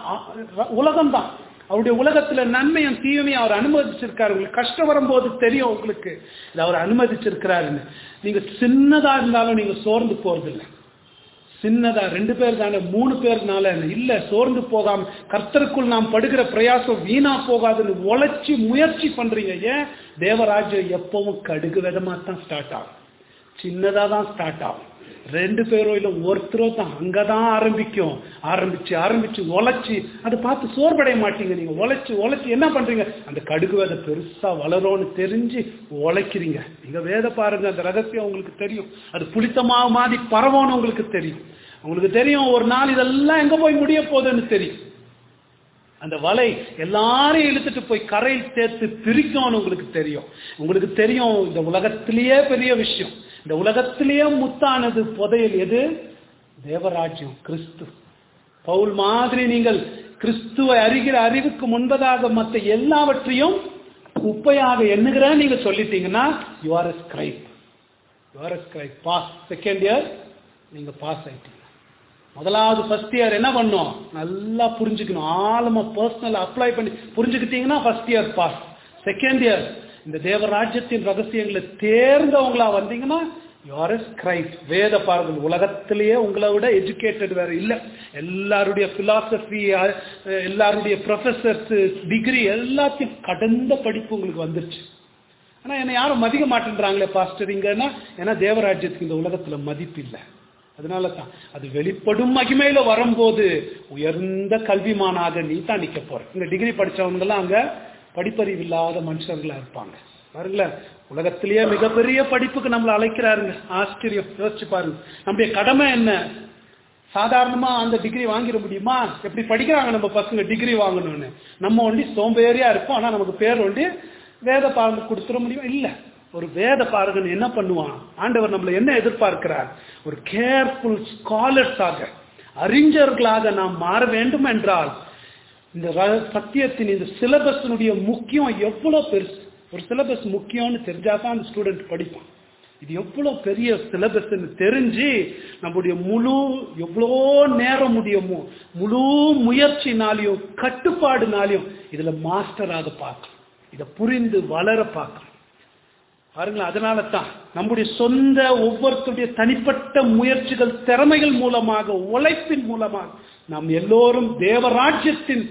உலகம் தான் அவருடைய உலகத்துல நன்மையும் தீமையும் அவர் அனுமதிச்சிருக்காரு உங்களுக்கு கஷ்டம் வரும்போது தெரியும் உங்களுக்கு இது அவர் அனுமதிச்சிருக்கிறாருன்னு நீங்க சின்னதா இருந்தாலும் நீங்க சோர்ந்து போறதில்லை சின்னதா ரெண்டு பேர் தானே மூணு பேர்னால இல்ல சோர்ந்து போகாம கர்த்தருக்குள் நாம் படுகிற பிரயாசம் வீணா போகாதுன்னு உழைச்சி முயற்சி பண்றீங்க ஏன் தேவராஜ்யம் எப்பவும் கடுகு விதமா தான் ஸ்டார்ட் ஆகும் சின்னதா தான் ஸ்டார்ட் ஆகும் ரெண்டு பேரோ இல்ல ஒருத்தரோ தான் அங்கதான் ஆரம்பிக்கும் ஆரம்பிச்சு ஆரம்பிச்சு உழைச்சி அதை பார்த்து சோர்வடைய மாட்டீங்க நீங்க உழைச்சு உழைச்சு என்ன பண்றீங்க அந்த கடுகு விதை பெருசா வளரும்னு தெரிஞ்சு உழைக்கிறீங்க நீங்க வேத பாருங்க அந்த ரகசியம் உங்களுக்கு தெரியும் அது புளித்தமா மாதிரி பரவோன்னு உங்களுக்கு தெரியும் உங்களுக்கு தெரியும் ஒரு நாள் இதெல்லாம் எங்க போய் முடிய போகுதுன்னு தெரியும் அந்த வலை எல்லாரையும் இழுத்துட்டு போய் கரையில் சேர்த்து பிரிக்கும்னு உங்களுக்கு தெரியும் உங்களுக்கு தெரியும் இந்த உலகத்திலேயே பெரிய விஷயம் இந்த உலகத்திலேயே முத்தானது புதையல் எது தேவராஜ்யம் கிறிஸ்து பவுல் மாதிரி நீங்கள் கிறிஸ்துவை அறிகிற அறிவுக்கு முன்பதாக மற்ற எல்லாவற்றையும் குப்பையாக எண்ணுகிற நீங்க சொல்லிட்டீங்கன்னா you are a scribe you are a scribe pass second year நீங்க பாஸ் ஆயிட்டீங்க முதலாவது ஃபர்ஸ்ட் இயர் என்ன பண்ணும் நல்லா புரிஞ்சுக்கணும் ஆழமா பர்சனல் அப்ளை பண்ணி புரிஞ்சுக்கிட்டீங்கன்னா first year pass second year இந்த தேவராஜ்யத்தின் ரகசியங்களை தேர்ந்தவங்களா வந்தீங்கன்னா யூஆர் கிரைஸ்ட் வேத பாருங்கள் உலகத்திலேயே உங்களை விட எஜுகேட்டட் வேற இல்ல எல்லாருடைய பிலாசபி எல்லாருடைய ப்ரொஃபசர்ஸ் டிகிரி எல்லாத்தையும் கடந்த படிப்பு உங்களுக்கு வந்துருச்சு ஆனா என்னை யாரும் மதிக்க மாட்டேன்றாங்களே பாஸ்டர் இங்கன்னா ஏன்னா தேவராஜ்யத்துக்கு இந்த உலகத்துல மதிப்பு இல்லை அதனால தான் அது வெளிப்படும் மகிமையில வரும்போது உயர்ந்த கல்விமானாக நீ தான் நிக்க போற இந்த டிகிரி படிச்சவங்க எல்லாம் அங்க படிப்பறிவு இல்லாத மனுஷர்களா இருப்பாங்க பாருங்களேன் உலகத்திலேயே மிகப்பெரிய படிப்புக்கு நம்மளை அழைக்கிறாருங்க ஆச்சரியம் யோசிச்சு பாருங்க நம்முடைய கடமை என்ன சாதாரணமா அந்த டிகிரி வாங்கிட முடியுமா எப்படி படிக்கிறாங்க நம்ம பசங்க டிகிரி வாங்கணும்னு நம்ம ஒண்டி சோம்பேறியா இருப்போம் ஆனா நமக்கு பேர் ஒண்டி வேத பாருங்க கொடுத்துட முடியும் இல்ல ஒரு வேத பாரகன் என்ன பண்ணுவான் ஆண்டவர் நம்மளை என்ன எதிர்பார்க்கிறார் ஒரு கேர்ஃபுல் ஸ்காலர்ஸாக அறிஞர்களாக நாம் மாற வேண்டும் என்றால் இந்த ர- சத்தியத்தின் இந்த சிலபஸினுடைய முக்கியம் எவ்வளவு பெருசு ஒரு சிலபஸ் முக்கியம்னு தெரிஞ்சாதான் அந்த ஸ்டூடெண்ட் படிப்பான் இது எவ்வளவு பெரிய சிலபஸ்ன்னு தெரிஞ்சு நம்முடைய முழு எவ்வளோ நேரம் முடியுமோ முழு முயற்சினாலையும் கட்டுப்பாடுனாலையும் இதுல மாஸ்டராக பார்க்கணும் இதை புரிந்து வளர பார்க்கணும் பாருங்களேன் அதனால தான் நம்முடைய சொந்த ஒவ்வொருத்தருடைய தனிப்பட்ட முயற்சிகள் திறமைகள் மூலமாக உழைப்பின் மூலமாக நாம் எல்லோரும் தேவராஜ்யத்தின்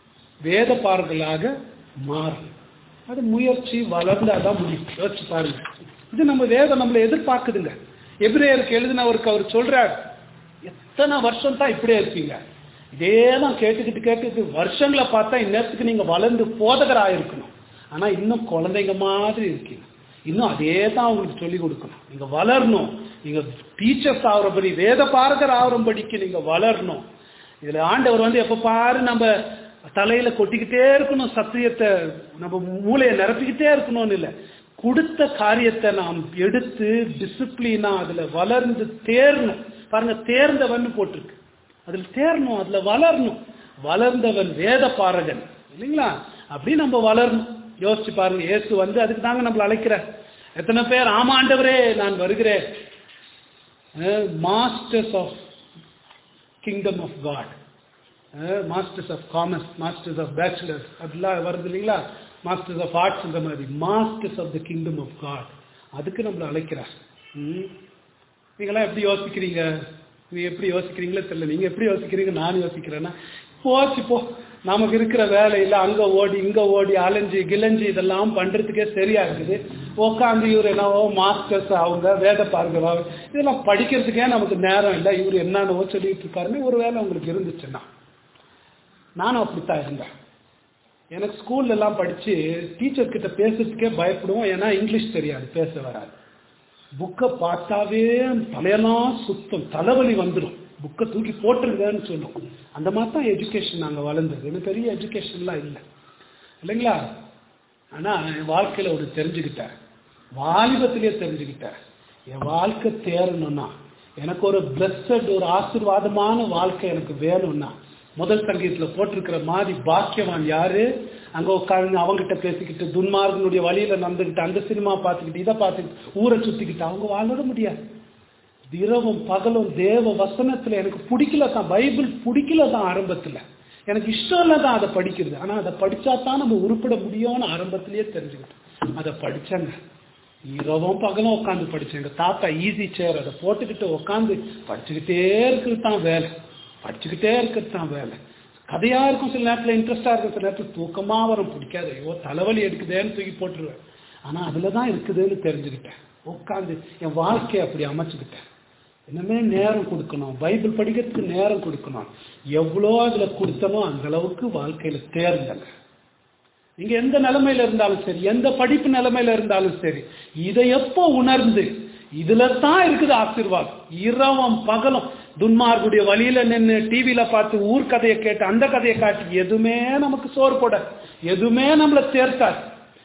வேதப்பார்களாக மாறும் அது முயற்சி வளர்ந்தாதான் முடியும் யோசிச்சு பாருங்க இது நம்ம வேதம் நம்மளை எதிர்பார்க்குதுங்க எபிரேயருக்கு எழுதினவருக்கு அவர் சொல்றார் எத்தனை வருஷம் தான் இப்படியே இருப்பீங்க இதே தான் கேட்டுக்கிட்டு கேட்டுக்கிட்டு வருஷங்களை பார்த்தா இந்நேரத்துக்கு நீங்க வளர்ந்து போதகராக இருக்கணும் ஆனா இன்னும் குழந்தைங்க மாதிரி இருக்கீங்க இன்னும் அதே தான் உங்களுக்கு சொல்லிக் கொடுக்கணும் நீங்க வளரணும் நீங்க டீச்சர்ஸ் ஆகுறபடி வேத பாரகர் ஆகுறபடிக்கு நீங்க வளரணும் இதுல ஆண்டவர் வந்து எப்ப பாரு நம்ம தலையில கொட்டிக்கிட்டே இருக்கணும் சத்தியத்தை நம்ம மூளையை நிரப்பிக்கிட்டே இருக்கணும்னு இல்லை கொடுத்த காரியத்தை நாம் எடுத்து டிசிப்ளினா அதுல வளர்ந்து தேர்ணும் பாருங்க தேர்ந்தவன் போட்டிருக்கு அதில் தேரணும் அதுல வளரணும் வளர்ந்தவன் வேத பாரகன் இல்லைங்களா அப்படி நம்ம வளரணும் யோசிச்சு பாருங்க இயேசு வந்து அதுக்கு தாங்க நம்மளை அழைக்கிறார் எத்தனை பேர் ஆமாண்டவரே நான் வருகிறேன் masters of kingdom of God masters of commerce masters of bachelors அதெல்லாம் வருது இல்லைங்களா மாஸ்டர்ஸ் ஆஃப் ஆர்ட்ஸ் இந்த மாதிரி masters of the kingdom of God அதுக்கு நம்மளை அழைக்கிறார் ம். நீங்களாம் எப்படி யோசிக்கிறீங்க நீ எப்படி யோசிக்கிறீங்களோ தெரியல நீங்க எப்படி யோசிக்கிறீங்க நான் யோசிக்கிறேன்னா போச்சு போ நமக்கு இருக்கிற வேலையில அங்க ஓடி இங்க ஓடி அலைஞ்சு கிளஞ்சு இதெல்லாம் பண்றதுக்கே சரியா இருக்குது உட்காந்து இவர் என்னவோ மாஸ்டர்ஸ் அவங்க வேத பார்க்கிறவா இதெல்லாம் படிக்கிறதுக்கே நமக்கு நேரம் இல்லை இவர் என்னென்னவோ சொல்லிட்டு இருக்காருன்னு ஒரு வேலை உங்களுக்கு இருந்துச்சுன்னா நானும் அப்படித்தான் இருந்தேன் எனக்கு ஸ்கூல்ல எல்லாம் படிச்சு டீச்சர் கிட்ட பேசுறதுக்கே பயப்படுவோம் ஏன்னா இங்கிலீஷ் தெரியாது பேச வராது புக்கை பார்த்தாவே தலையெல்லாம் சுத்தம் தலைவலி வந்துடும் புக்கை தூக்கி போட்டுருங்கன்னு சொல்லும் அந்த மாதிரி தான் எஜுகேஷன் நாங்கள் வளர்ந்தது எனக்கு பெரிய எஜுகேஷன்லாம் இல்லை இல்லைங்களா ஆனால் என் வாழ்க்கையில் ஒரு தெரிஞ்சுக்கிட்டேன் வாலிபத்திலேயே தெரிஞ்சுக்கிட்டேன் என் வாழ்க்கை தேரணும்னா எனக்கு ஒரு பிளஸட் ஒரு ஆசீர்வாதமான வாழ்க்கை எனக்கு வேணும்னா முதல் சங்கீதத்தில் போட்டிருக்கிற மாதிரி பாக்கியவான் யாரு அங்க உட்காந்து அவங்ககிட்ட பேசிக்கிட்டு துன்மார்கனுடைய வழியில நடந்துக்கிட்டு அந்த சினிமா பார்த்துக்கிட்டு இதை பார்த்துக்கிட்டு ஊரை சுத்திக்கிட்டு அவங்க வாழ முடியாது இரவும் பகலும் தேவ வசனத்துல எனக்கு பிடிக்கல தான் பைபிள் பிடிக்கல தான் ஆரம்பத்துல எனக்கு இஷ்டம் இல்லை தான் அதை படிக்கிறது ஆனா அதை படிச்சா தான் நம்ம உருப்பிட முடியும்னு ஆரம்பத்திலேயே தெரிஞ்சுக்கிட்டேன் அதை படிச்சேங்க இரவும் பகலும் உட்காந்து படிச்சேன் எங்க தாத்தா ஈஸி சேர் அதை போட்டுக்கிட்டு உட்காந்து படிச்சுக்கிட்டே இருக்கிறது தான் வேலை படிச்சுக்கிட்டே இருக்கிறது தான் வேலை கதையா இருக்கும் சில நேரத்தில் இன்ட்ரெஸ்டா இருக்கும் சில நேரத்தில் தூக்கமா வரும் பிடிக்காது ஐயோ தலைவலி எடுக்குதேன்னு தூக்கி போட்டுருவேன் ஆனா அதுல தான் இருக்குதுன்னு தெரிஞ்சுக்கிட்டேன் உட்காந்து என் வாழ்க்கையை அப்படி அமைச்சுக்கிட்டேன் இன்னுமே நேரம் கொடுக்கணும் பைபிள் படிக்கிறதுக்கு நேரம் கொடுக்கணும் எவ்வளோ அதுல கொடுத்தனோ அந்த அளவுக்கு வாழ்க்கையில தேர்ந்தங்க நீங்க எந்த நிலைமையில இருந்தாலும் சரி எந்த படிப்பு நிலைமையில இருந்தாலும் சரி இதை எப்போ உணர்ந்து இதுல தான் இருக்குது ஆசீர்வாதம் இரவும் பகலும் துன்மார்குடைய வழியில நின்று டிவியில பார்த்து ஊர் கதையை கேட்டு அந்த கதையை காட்டி எதுவுமே நமக்கு சோறு போட எதுவுமே நம்மள சேர்த்தாது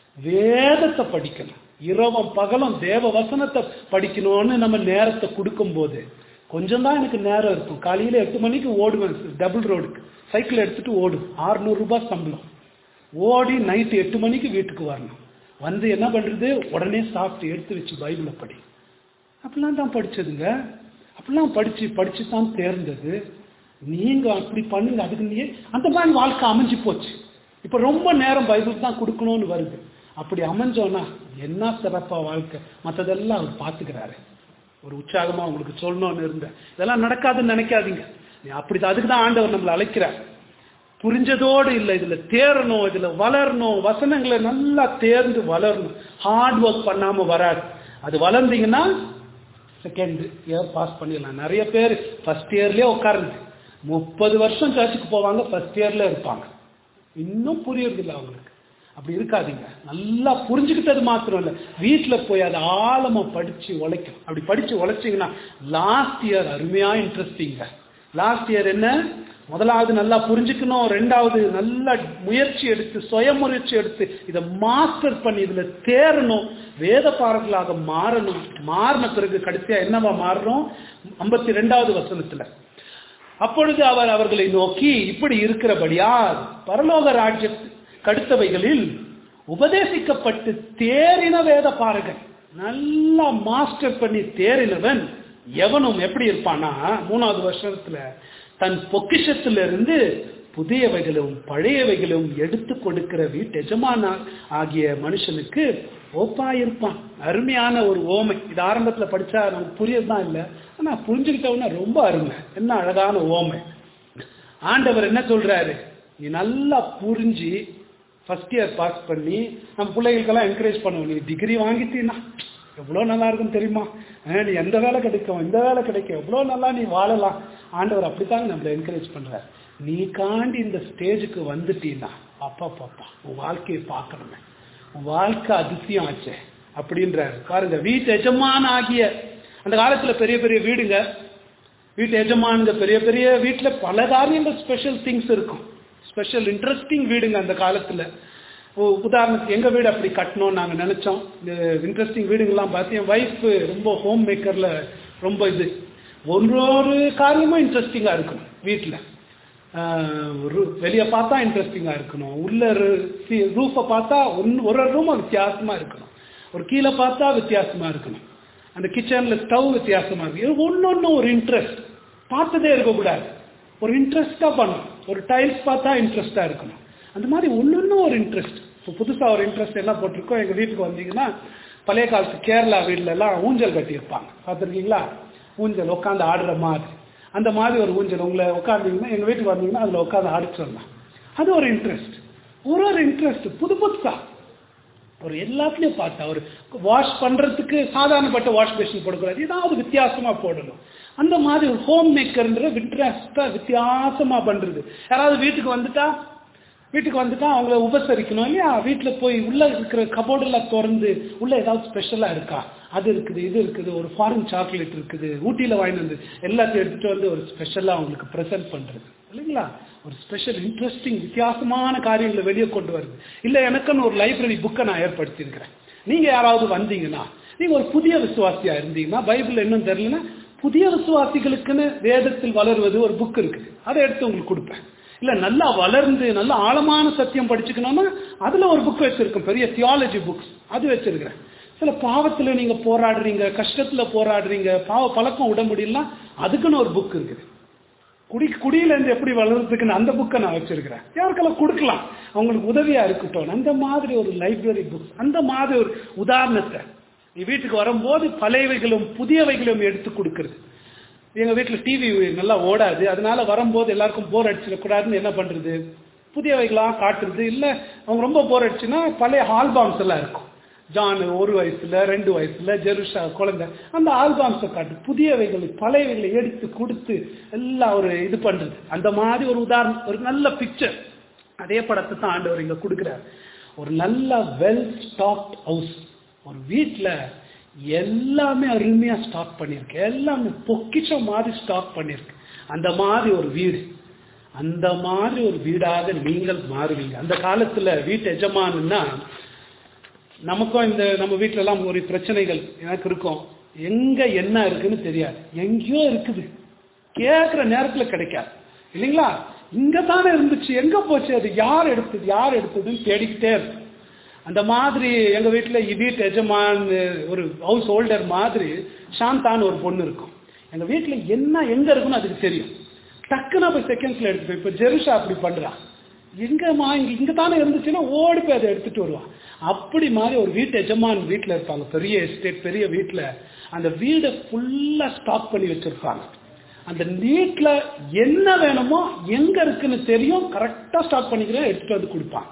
வேதத்தை படிக்கணும் இரவும் பகலும் தேவ வசனத்தை படிக்கணும்னு நம்ம நேரத்தை கொடுக்கும் போது கொஞ்சம் தான் எனக்கு நேரம் இருக்கும் காலையில எட்டு மணிக்கு ஓடுவேன் டபுள் ரோடுக்கு சைக்கிள் எடுத்துட்டு ஓடும் 600 ரூபாய் சம்பளம் ஓடி நைட்டு எட்டு மணிக்கு வீட்டுக்கு வரணும் வந்து என்ன பண்றது உடனே சாப்பிட்டு எடுத்து வச்சு பைபிளை படி அப்படிலாம் தான் படிச்சதுங்க அப்படிலாம் படிச்சு படிச்சு தான் தேர்ந்தது நீங்க அப்படி பண்ணுங்க அதுக்கு நீ அந்த மாதிரி வாழ்க்கை அமைஞ்சு போச்சு இப்ப ரொம்ப நேரம் பைபிள் தான் கொடுக்கணும்னு வருது அப்படி அமைஞ்சோன்னா என்ன சிறப்பா வாழ்க்கை மற்றதெல்லாம் அவர் பார்த்துக்கிறாரு ஒரு உற்சாகமா உங்களுக்கு சொல்லணும்னு இருந்தேன் இதெல்லாம் நடக்காதுன்னு நினைக்காதீங்க நீ அப்படிதான் அதுக்கு தான் ஆண்டவர் நம்மளை அழைக்கிறார் புரிஞ்சதோடு இல்லை இதுல தேரணும் இதுல வளரணும் வசனங்களை நல்லா தேர்ந்து வளரணும் ஹார்ட் ஒர்க் பண்ணாம வராது அது வளர்ந்தீங்கன்னா செகண்ட் இயர் பாஸ் பண்ணிடலாம் நிறைய பேர் ஃபர்ஸ்ட் இயர்லயே உட்காருங்க முப்பது வருஷம் சர்ச்சுக்கு போவாங்க ஃபர்ஸ்ட் இயர்ல இருப்பாங்க இன்னும் புரியறது இல்லை அவங்களுக்கு அப்படி இருக்காதீங்க நல்லா புரிஞ்சுக்கிட்டது மாத்திரம் இல்லை வீட்டில் போய் அதை ஆழமா படிச்சு உழைக்கும் அப்படி படிச்சு உழைச்சிங்கன்னா லாஸ்ட் இயர் அருமையா இன்ட்ரெஸ்டிங்க லாஸ்ட் இயர் என்ன முதலாவது நல்லா புரிஞ்சுக்கணும் ரெண்டாவது நல்ல முயற்சி எடுத்து சுய முயற்சி எடுத்து இதை மாஸ்டர் பண்ணி இதுல தேரணும் வேத பாடங்களாக மாறணும் மாறின பிறகு கடைசியா என்னவா மாறணும் ஐம்பத்தி ரெண்டாவது வசனத்துல அப்பொழுது அவர் அவர்களை நோக்கி இப்படி இருக்கிறபடியா பரலோக ராஜ்ய கடுத்தவைகளில் உபதேசிக்கப்பட்டு தேறின வேத பாருங்கள் நல்லா மாஸ்டர் பண்ணி தேறினவன் எவனும் எப்படி இருப்பானா மூணாவது வருஷத்துல தன் பொக்கிஷத்திலிருந்து புதியவைகளும் பழையவைகளும் எடுத்து கொடுக்கிற வீட்டு எஜமான ஆகிய மனுஷனுக்கு ஓப்பா இருப்பான் அருமையான ஒரு ஓமை இது ஆரம்பத்துல படிச்சா நமக்கு புரியதான் இல்லை ஆனா புரிஞ்சுக்கிட்டவனா ரொம்ப அருமை என்ன அழகான ஓமை ஆண்டவர் என்ன சொல்றாரு நீ நல்லா புரிஞ்சு ஃபர்ஸ்ட் இயர் பாஸ் பண்ணி நம்ம பிள்ளைகளுக்கெல்லாம் என்கரேஜ் பண்ணுவோம் நீ டிகிரி வாங்கிட்டீன்னா எவ்வளோ நல்லா இருக்கும் தெரியுமா அஹ் நீ எந்த வேலை கிடைக்கும் இந்த வேலை கிடைக்கும் எவ்வளோ நல்லா நீ வாழலாம் ஆண்டவர் அப்படித்தாங்க நம்மளை என்கரேஜ் பண்றார் நீ காண்டி இந்த ஸ்டேஜுக்கு வந்துட்டீன்னா அப்பா பாப்பா உன் வாழ்க்கையை பார்க்கணுமே உன் வாழ்க்கை அதிசயம் ஆச்சே அப்படின்றாரு பாருங்க வீட்டு எஜமான ஆகிய அந்த காலத்துல பெரிய பெரிய வீடுங்க வீட்டு எஜமானுங்க பெரிய பெரிய வீட்டுல பல காரியங்கள் ஸ்பெஷல் திங்ஸ் இருக்கும் ஸ்பெஷல் இன்ட்ரெஸ்டிங் வீடுங்க அந்த காலத்துல உ- உதாரணத்துக்கு எங்க வீடு அப்படி கட்டணும்னு நாங்க நினைச்சோம் இந்த இன்ட்ரெஸ்டிங் வீடுங்கெல்லாம் பார்த்து என் ஒய்ஃப் ரொம்ப ஹோம் மேக்கர்ல ரொம்ப இது ஒரு ஒரு காரியமும் இன்ட்ரெஸ்டிங்கா இருக்கும் வீட்டில் வெளியே பார்த்தா இன்ட்ரெஸ்டிங்காக இருக்கணும் உள்ள ரூஃபை பார்த்தா ஒன்று ஒரு ரூமும் வித்தியாசமாக இருக்கணும் ஒரு கீழே பார்த்தா வித்தியாசமாக இருக்கணும் அந்த கிச்சனில் ஸ்டவ் வித்தியாசமாக இருக்கு ஒன்று ஒரு இன்ட்ரெஸ்ட் பார்த்ததே இருக்கக்கூடாது ஒரு இன்ட்ரெஸ்டாக பண்ணணும் ஒரு டைல்ஸ் பார்த்தா இன்ட்ரெஸ்டாக இருக்கணும் அந்த மாதிரி ஒன்று ஒரு இன்ட்ரெஸ்ட் இப்போ புதுசாக ஒரு இன்ட்ரெஸ்ட் என்ன போட்டிருக்கோம் எங்கள் வீட்டுக்கு வந்தீங்கன்னா பழைய காலத்து கேரளா வீட்டிலலாம் ஊஞ்சல் கட்டியிருப்பாங்க பார்த்துருக்கீங்களா ஊஞ்சல் உட்காந்து ஆடுற மாதிரி அந்த மாதிரி ஒரு ஊஞ்சல் உங்களை உட்காந்தீங்கன்னா எங்கள் வீட்டுக்கு வந்தீங்கன்னா அதில் உட்காந்து ஆட சொல்லலாம் அது ஒரு இன்ட்ரெஸ்ட் ஒரு ஒரு இன்ட்ரெஸ்ட் புது புதுசா ஒரு எல்லாத்துலேயும் பார்த்தா ஒரு வாஷ் பண்ணுறதுக்கு சாதாரணப்பட்ட வாஷ் மிஷின் போடக்கூடாது ஏதாவது வித்தியாசமாக போடணும் அந்த மாதிரி ஒரு ஹோம் மேக்கர்ன்ற இன்ட்ரெஸ்டாக வித்தியாசமாக பண்ணுறது யாராவது வீட்டுக்கு வந்துட்டா வீட்டுக்கு வந்துட்டா அவங்கள உபசரிக்கணும் இல்லையா வீட்டில் போய் உள்ள இருக்கிற கபோர்டெல்லாம் திறந்து உள்ள ஏதாவது ஸ்பெஷலாக இருக்கா அது இருக்குது இது இருக்குது ஒரு ஃபாரின் சாக்லேட் இருக்குது ஊட்டியில் வாங்கிட்டு வந்து எல்லாத்தையும் எடுத்துகிட்டு வந்து ஒரு ஸ்பெஷலாக அவங்களுக்கு ப்ரெசென்ட் பண்ணுறது இல்லைங்களா ஒரு ஸ்பெஷல் இன்ட்ரெஸ்டிங் வித்தியாசமான காரியங்களை வெளியே கொண்டு வருது இல்லை எனக்குன்னு ஒரு லைப்ரரி புக்கை நான் ஏற்படுத்தியிருக்கிறேன் நீங்கள் யாராவது வந்தீங்கன்னா நீங்கள் ஒரு புதிய விசுவாசியாக இருந்தீங்கன்னா பைபிள் இன்னும் தெரியலன்னா புதிய விசுவாசிகளுக்குன்னு வேதத்தில் வளருவது ஒரு புக் இருக்குது அதை எடுத்து உங்களுக்கு கொடுப்பேன் இல்லை நல்லா வளர்ந்து நல்ல ஆழமான சத்தியம் படிச்சுக்கணும்னா அதில் ஒரு புக் வச்சுருக்கேன் பெரிய தியாலஜி புக்ஸ் அது வச்சுருக்கிறேன் சில பாவத்தில் நீங்கள் போராடுறீங்க கஷ்டத்தில் போராடுறீங்க பாவ பழக்கம் விட முடியலனா அதுக்குன்னு ஒரு புக் இருக்குது குடி குடியிலேருந்து எப்படி வளர்றதுக்குன்னு அந்த புக்கை நான் வச்சிருக்கிறேன் யாருக்கெல்லாம் கொடுக்கலாம் அவங்களுக்கு உதவியாக இருக்கட்டும் அந்த மாதிரி ஒரு லைப்ரரி புக் அந்த மாதிரி ஒரு உதாரணத்தை நீ வீட்டுக்கு வரும்போது பழையவைகளும் புதியவைகளும் எடுத்து கொடுக்கறது எங்கள் வீட்டில் டிவி நல்லா ஓடாது அதனால வரும்போது எல்லாருக்கும் போர் அடிச்சிடக்கூடாதுன்னு என்ன பண்ணுறது புதியவைகளாக காட்டுறது இல்லை அவங்க ரொம்ப போர் அடிச்சுன்னா பழைய ஆல்பாம்ஸ் எல்லாம் இருக்கும் ஜான் ஒரு வயசுல ரெண்டு வயசுல ஜெருஷா குழந்தை அந்த ஆல்பாம்ஸை காட்டு புதியவைகளை பழையவைகளை எடுத்து கொடுத்து எல்லாம் ஒரு இது பண்றது அந்த மாதிரி ஒரு உதாரணம் ஒரு நல்ல பிக்சர் அதே படத்தை தான் ஆண்டவர் இங்க கொடுக்குறாரு ஒரு நல்ல வெல் ஸ்டாக்ட் ஹவுஸ் ஒரு வீட்டில் எல்லாமே அருமையா ஸ்டாக் பண்ணியிருக்கு எல்லாமே பொக்கிஷம் மாதிரி ஸ்டாக் பண்ணியிருக்கு அந்த மாதிரி ஒரு வீடு அந்த மாதிரி ஒரு வீடாக நீங்கள் மாறுவீங்க அந்த காலத்துல வீட்டு எஜமானுன்னா நமக்கும் இந்த நம்ம வீட்டுல எல்லாம் ஒரு பிரச்சனைகள் எனக்கு இருக்கும் எங்க என்ன இருக்குன்னு தெரியாது எங்கேயோ இருக்குது கேட்குற நேரத்துல கிடைக்காது இல்லைங்களா இங்க தானே இருந்துச்சு எங்க போச்சு அது யார் எடுத்தது யார் எடுத்ததுன்னு தேடிக்கிட்டே இருக்கும் அந்த மாதிரி எங்க வீட்டுல வீட்டு எஜமான் ஒரு ஹவுஸ் ஹோல்டர் மாதிரி சாந்தான்னு ஒரு பொண்ணு இருக்கும் எங்க வீட்டுல என்ன எங்க இருக்குன்னு அதுக்கு தெரியும் டக்குன்னு போய் செகண்ட்ஸ்ல எடுத்து இப்ப ஜெருஷா அப்படி பண்றான் எங்கம்மா இங்க இங்க தானே இருந்துச்சுன்னா ஓடி போய் அதை எடுத்துட்டு வருவான் அப்படி மாதிரி ஒரு வீட்டு எஜமான் வீட்டுல இருப்பாங்க பெரிய எஸ்டேட் பெரிய வீட்டுல அந்த வீடை ஃபுல்லா ஸ்டாக் பண்ணி வச்சிருப்பாங்க அந்த வீட்டுல என்ன வேணுமோ எங்க இருக்குன்னு தெரியும் கரெக்டா ஸ்டாக் பண்ணிக்கிறேன் எடுத்துட்டு வந்து கொடுப்பான்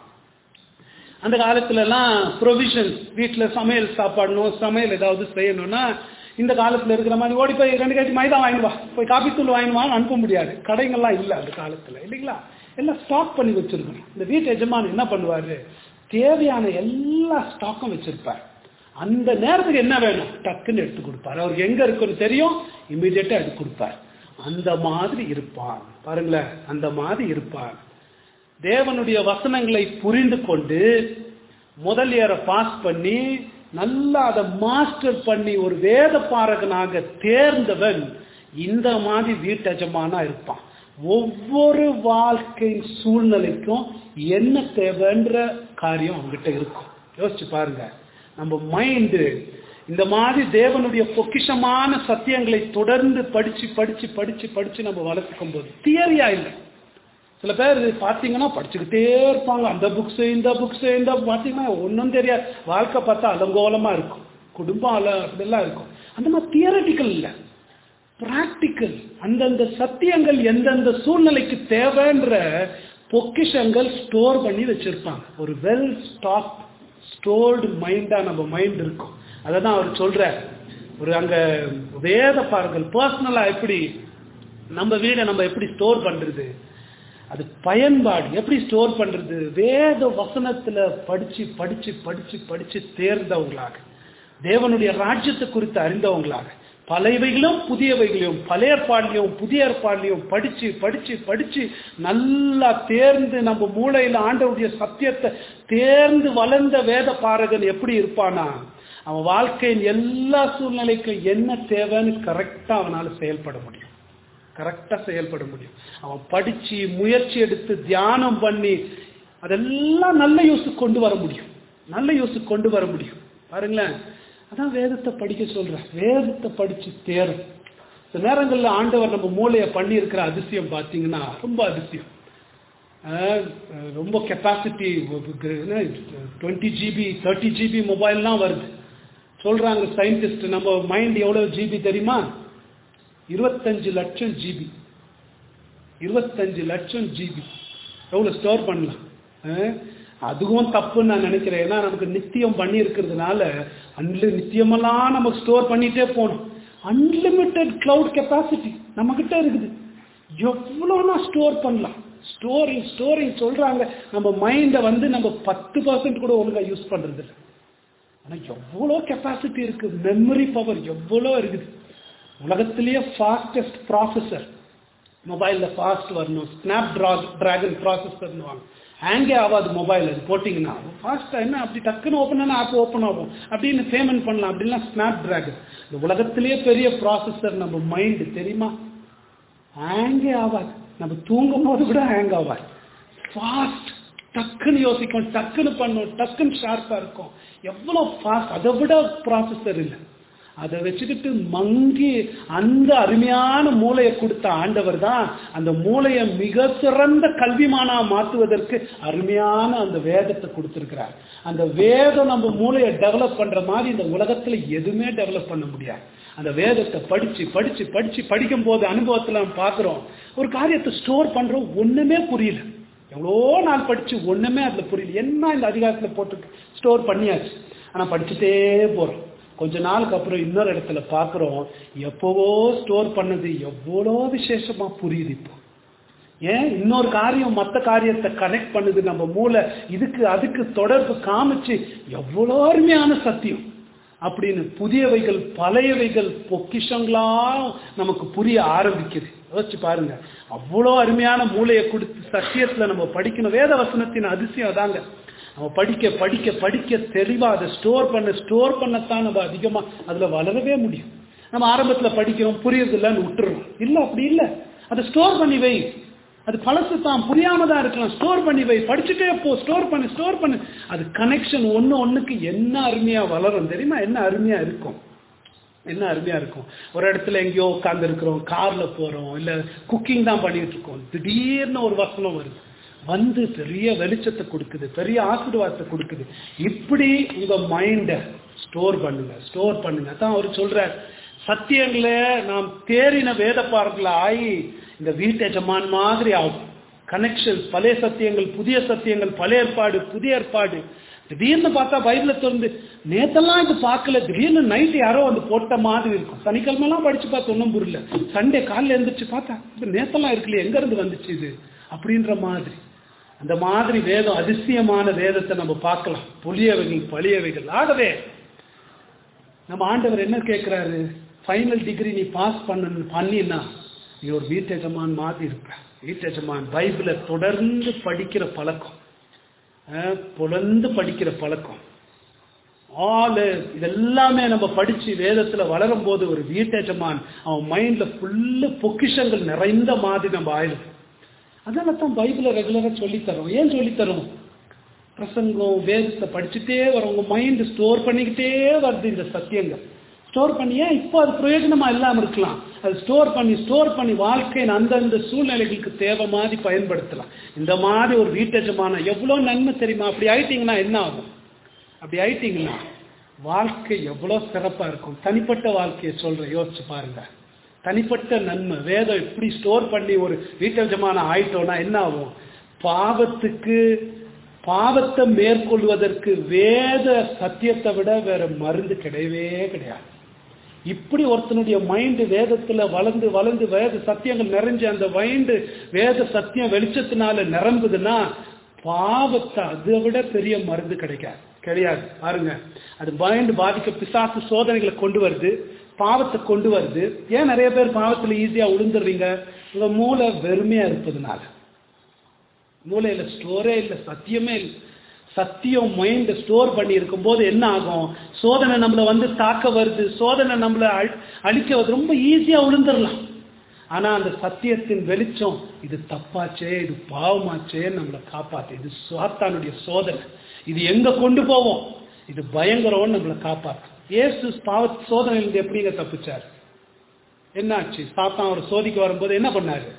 அந்த காலத்துல எல்லாம் ப்ரொவிஷன் வீட்டுல சமையல் சாப்பாடணும் சமையல் ஏதாவது செய்யணும்னா இந்த காலத்துல இருக்கிற மாதிரி ஓடி போய் ரெண்டு கேஜி மைதா வாங்கிடுவா போய் காப்பி தூள் வாங்கிடுவான்னு அனுப்ப முடியாது கடைங்கள்லாம் இல்லை அந்த காலத்துல இல்லைங்களா எல்லாம் ஸ்டாக் பண்ணி வச்சிருக்கணும் இந்த வீட்டு எஜமான் என்ன பண்ணுவாரு தேவையான எல்லா ஸ்டாக்கும் வச்சிருப்பார் அந்த நேரத்துக்கு என்ன வேணும் டக்குன்னு எடுத்து கொடுப்பார் அவருக்கு எங்க இருக்குன்னு தெரியும் இம்மிடியட்டா எடுத்து கொடுப்பார் அந்த மாதிரி இருப்பான் பாருங்களேன் அந்த மாதிரி இருப்பான் தேவனுடைய வசனங்களை புரிந்து கொண்டு முதல் ஏற பாஸ் பண்ணி நல்லா அதை மாஸ்டர் பண்ணி ஒரு வேத பாரகனாக தேர்ந்தவன் இந்த மாதிரி வீட்டஜமானா இருப்பான் ஒவ்வொரு வாழ்க்கை சூழ்நிலைக்கும் என்ன தேவைன்ற காரியம் அவங்ககிட்ட இருக்கும் யோசிச்சு பாருங்க நம்ம மைண்டு இந்த மாதிரி தேவனுடைய பொக்கிஷமான சத்தியங்களை தொடர்ந்து படிச்சு படிச்சு படிச்சு படிச்சு நம்ம வளர்த்துக்கும் போது தியரியா இல்லை சில பேர் பார்த்தீங்கன்னா படிச்சுக்கிட்டே இருப்பாங்க அந்த புக்ஸ் இந்த புக்ஸ் இந்த பார்த்தீங்கன்னா ஒன்றும் தெரியாது வாழ்க்கை பார்த்தா அலங்கோலமா இருக்கும் குடும்பம் அல அப்படிலாம் இருக்கும் அந்த மாதிரி தியரட்டிக்கல் இல்லை பிராக்டிக்கல் அந்தந்த சத்தியங்கள் எந்தெந்த சூழ்நிலைக்கு தேவைன்ற பொக்கிஷங்கள் ஸ்டோர் பண்ணி வச்சிருப்பாங்க ஒரு வெல் ஸ்டாக் ஸ்டோர்டு மைண்டா நம்ம மைண்ட் இருக்கும் அதை தான் அவர் சொல்ற ஒரு அங்க வேத பாருங்கள் பர்சனலா எப்படி நம்ம வீடை நம்ம எப்படி ஸ்டோர் பண்றது அது பயன்பாடு எப்படி ஸ்டோர் பண்றது வேத வசனத்துல படிச்சு படிச்சு படிச்சு படிச்சு தேர்ந்தவங்களாக தேவனுடைய ராஜ்யத்தை குறித்து அறிந்தவங்களாக பழையவைகளும் புதியவைகளையும் பழைய ஏற்பாடுலையும் புதிய ஏற்பாடுலையும் படிச்சு படிச்சு படிச்சு நல்லா தேர்ந்து நம்ம மூளையில ஆண்டவருடைய சத்தியத்தை தேர்ந்து வளர்ந்த வேத பாரகன் எப்படி இருப்பானா அவன் வாழ்க்கையின் எல்லா சூழ்நிலைக்கும் என்ன தேவைன்னு கரெக்டா அவனால செயல்பட முடியும் கரெக்டா செயல்பட முடியும் அவன் படிச்சு முயற்சி எடுத்து தியானம் பண்ணி அதெல்லாம் நல்ல யூஸுக்கு கொண்டு வர முடியும் நல்ல யூஸுக்கு கொண்டு வர முடியும் பாருங்களேன் அதான் வேதத்தை படிக்க சொல்றேன் வேதத்தை படிச்சு தேரும் சில நேரங்களில் ஆண்டவர் நம்ம மூளையை பண்ணி இருக்கிற அதிசயம் பார்த்தீங்கன்னா ரொம்ப அதிசயம் அஹ், ரொம்ப capacity twenty GB thirty GB மொபைல்லாம் வருது சொல்றாங்க சயின்டிஸ்ட் நம்ம மைண்ட் எவ்வளவு ஜிபி தெரியுமா இருபத்தஞ்சு லட்சம் ஜிபி இருபத்தஞ்சு லட்சம் ஜிபி எவ்வளவு ஸ்டோர் பண்ணலாம் அஹ், அதுவும் தப்புன்னு நான் நினைக்கிறேன் ஏன்னா நமக்கு நித்தியம் பண்ணி இருக்கிறதுனால அன்லி நித்தியமெல்லாம் நம்ம ஸ்டோர் பண்ணிட்டே போகணும் அன்லிமிட்டெட் கிளவுட் கெப்பாசிட்டி நம்ம கிட்ட இருக்குது எவ்வளோனா ஸ்டோர் பண்ணலாம் ஸ்டோரிங் ஸ்டோரிங் சொல்றாங்க நம்ம மைண்டை வந்து நம்ம பத்து பர்சன்ட் கூட ஒழுங்கா யூஸ் பண்றது இல்லை ஆனா எவ்வளோ கெப்பாசிட்டி இருக்கு மெமரி பவர் எவ்வளோ இருக்குது உலகத்திலேயே ஃபாஸ்டஸ்ட் ப்ராசஸர் மொபைலில் ஃபாஸ்ட் வரணும் ஸ்னாப் ட்ரா டிராகன் ப்ராசஸர்னுவாங்க ஹேங்கே ஆகாது மொபைல் அது போட்டிங்கன்னா ஃபாஸ்ட்டாக என்ன அப்படி டக்குன்னு ஓப்பன் ஆனால் ஆப் ஓப்பன் ஆகும் அப்படின்னு பேமெண்ட் பண்ணலாம் அப்படின்னா ஸ்னாப் டிராகன் இந்த உலகத்திலேயே பெரிய ப்ராசஸர் நம்ம மைண்டு தெரியுமா ஹேங்கே ஆகாது நம்ம தூங்கும் போது கூட ஹேங் ஆகாது ஃபாஸ்ட் டக்குன்னு யோசிக்கும் டக்குன்னு பண்ணும் டக்குன்னு ஷார்ப்பாக இருக்கும் எவ்வளோ ஃபாஸ்ட் அதை விட ப்ராசஸர் இல்லை அதை வச்சுக்கிட்டு மங்கி அந்த அருமையான மூளையை கொடுத்த ஆண்டவர் தான் அந்த மூளையை மிக சிறந்த கல்விமானா மாற்றுவதற்கு அருமையான அந்த வேதத்தை கொடுத்திருக்கிறார் அந்த வேதம் நம்ம மூளையை டெவலப் பண்ற மாதிரி இந்த உலகத்துல எதுவுமே டெவலப் பண்ண முடியாது அந்த வேதத்தை படிச்சு படிச்சு படிச்சு படிக்கும் போது அனுபவத்துல நம்ம பார்க்கிறோம் ஒரு காரியத்தை ஸ்டோர் பண்றோம் ஒண்ணுமே புரியல எவ்வளோ நாள் படிச்சு ஒண்ணுமே அதுல புரியல என்ன இந்த அதிகாரத்துல போட்டு ஸ்டோர் பண்ணியாச்சு ஆனா படிச்சுட்டே போறோம் கொஞ்ச நாளுக்கு அப்புறம் இன்னொரு இடத்துல பார்க்குறோம் எப்போவோ ஸ்டோர் பண்ணது எவ்வளோ விசேஷமா புரியுது இப்போ ஏன் இன்னொரு காரியம் மற்ற காரியத்தை கனெக்ட் பண்ணுது நம்ம மூளை இதுக்கு அதுக்கு தொடர்பு காமிச்சு எவ்வளோ அருமையான சத்தியம் அப்படின்னு புதியவைகள் பழையவைகள் பொக்கிஷங்களா நமக்கு புரிய ஆரம்பிக்குது யோசிச்சு பாருங்க அவ்வளோ அருமையான மூளையை கொடுத்து சத்தியத்துல நம்ம படிக்கணும் வேத வசனத்தின் அதிசயம் அதாங்க நம்ம படிக்க படிக்க படிக்க தெளிவா அதை ஸ்டோர் பண்ண ஸ்டோர் பண்ணத்தான் நம்ம அதிகமா அதுல வளரவே முடியும் நம்ம ஆரம்பத்துல படிக்கிறோம் புரியுறது இல்லைன்னு விட்டுறோம் இல்ல அப்படி இல்ல அதை ஸ்டோர் பண்ணி வை அது பழசு தான் புரியாம தான் இருக்கலாம் ஸ்டோர் பண்ணி வை படிச்சுட்டே போ ஸ்டோர் பண்ணு ஸ்டோர் பண்ணு அது கனெக்ஷன் ஒண்ணு ஒண்ணுக்கு என்ன அருமையா வளரும் தெரியுமா என்ன அருமையா இருக்கும் என்ன அருமையா இருக்கும் ஒரு இடத்துல எங்கேயோ உட்கார்ந்து இருக்கிறோம் கார்ல போறோம் இல்ல குக்கிங் தான் பண்ணிட்டு இருக்கோம் திடீர்னு ஒரு வசனம் வருது வந்து பெரிய வெளிச்சத்தை கொடுக்குது பெரிய ஆசீர்வாதத்தை கொடுக்குது இப்படி உங்க மைண்ட ஸ்டோர் பண்ணுங்க ஸ்டோர் பண்ணுங்க அதான் அவர் சொல்றார் சத்தியங்களை நாம் தேறின வேத பார்க்கல ஆகி இந்த வீட்டு எஜமான் மாதிரி ஆகும் கனெக்ஷன் பழைய சத்தியங்கள் புதிய சத்தியங்கள் பழைய ஏற்பாடு புதிய ஏற்பாடு திடீர்னு பார்த்தா பைபிள திறந்து நேத்தெல்லாம் இது பார்க்கல திடீர்னு நைட் யாரோ வந்து போட்ட மாதிரி இருக்கும் சனிக்கிழமெல்லாம் படிச்சு பார்த்து ஒன்றும் புரியல சண்டே காலைல எழுந்திரிச்சு பார்த்தா இது நேத்தெல்லாம் இருக்குல்ல எங்க இருந்து வந்துச்சு இது அப்படின்ற மாதிரி அந்த மாதிரி வேதம் அதிசயமான வேதத்தை நம்ம பார்க்கலாம் புளியவைகள் பழியவைகள் ஆகவே நம்ம ஆண்டவர் என்ன கேட்கிறாரு ஃபைனல் டிகிரி நீ பாஸ் பண்ண பண்ணினா நீ ஒரு வீட்டெஜமான் மாதிரி இருப்ப வீட்டெஜமான் பைபிளை தொடர்ந்து படிக்கிற பழக்கம் அஹ், புலந்து படிக்கிற பழக்கம் ஆளு இதெல்லாமே நம்ம படிச்சு வேதத்துல வளரும் போது ஒரு வீட்டெஜமான் அவன் மைண்ட்ல ஃபுல்லு பொக்கிஷங்கள் நிறைந்த மாதிரி நம்ம ஆயிடும் அதனால தான் பைபிளை ரெகுலரா சொல்லி தரோம் ஏன் சொல்லி தரோம் பிரசங்கம் வேதத்தை படிச்சுட்டே வரும் உங்க மைண்ட் ஸ்டோர் பண்ணிக்கிட்டே வருது இந்த சத்தியங்கள் ஸ்டோர் பண்ணி ஏன் இப்போ அது பிரயோஜனமா இல்லாம இருக்கலாம் அது ஸ்டோர் பண்ணி ஸ்டோர் பண்ணி வாழ்க்கையின் அந்தந்த சூழ்நிலைகளுக்கு தேவை மாதிரி பயன்படுத்தலாம் இந்த மாதிரி ஒரு வீட்டெஜமான எவ்வளவு நன்மை தெரியுமா அப்படி ஆயிட்டீங்கன்னா என்ன ஆகும் அப்படி ஆயிட்டீங்கன்னா வாழ்க்கை எவ்வளவு சிறப்பா இருக்கும் தனிப்பட்ட வாழ்க்கையை சொல்றேன் யோசிச்சு பாருங்க தனிப்பட்ட நன்மை வேதம் இப்படி ஸ்டோர் பண்ணி ஒரு வீட்டெஜமான ஆயிட்டோம்னா என்ன ஆகும் பாவத்துக்கு பாவத்தை மேற்கொள்வதற்கு வேத சத்தியத்தை விட வேற மருந்து கிடையவே கிடையாது இப்படி ஒருத்தனுடைய மைண்டு வேதத்துல வளர்ந்து வளர்ந்து வேத சத்தியங்கள் நிறைஞ்சு அந்த மைண்டு வேத சத்தியம் வெளிச்சத்தினால நிரம்புதுன்னா பாவத்தை அதை விட பெரிய மருந்து கிடைக்காது கிடையாது பாருங்க அது மைண்டு பாதிக்க பிசாசு சோதனைகளை கொண்டு வருது பாவத்தை கொண்டு வருது ஏன் நிறைய பேர் பாவத்துல ஈஸியா விழுந்துடுறீங்க உங்க மூளை வெறுமையா இருப்பதுனால மூளையில ஸ்டோரே இல்லை சத்தியமே இல்லை சத்தியம் மைண்ட் ஸ்டோர் பண்ணி இருக்கும் போது என்ன ஆகும் சோதனை நம்மள வந்து தாக்க வருது சோதனை நம்மள அழி- அழிக்க வருது ரொம்ப ஈஸியா விழுந்துடலாம் ஆனா அந்த சத்தியத்தின் வெளிச்சம் இது தப்பாச்சே இது பாவமாச்சே நம்மளை காப்பாத்து இது சாத்தானுடைய சோதனை இது எங்க கொண்டு போவோம் இது பயங்கரம் நம்மளை காப்பாத்து இயேசு பாவ சோதனையிலிருந்து எப்படிங்க தப்பிச்சார் என்னாச்சு சாத்தான் அவர் சோதிக்க வரும்போது என்ன பண்ணாரு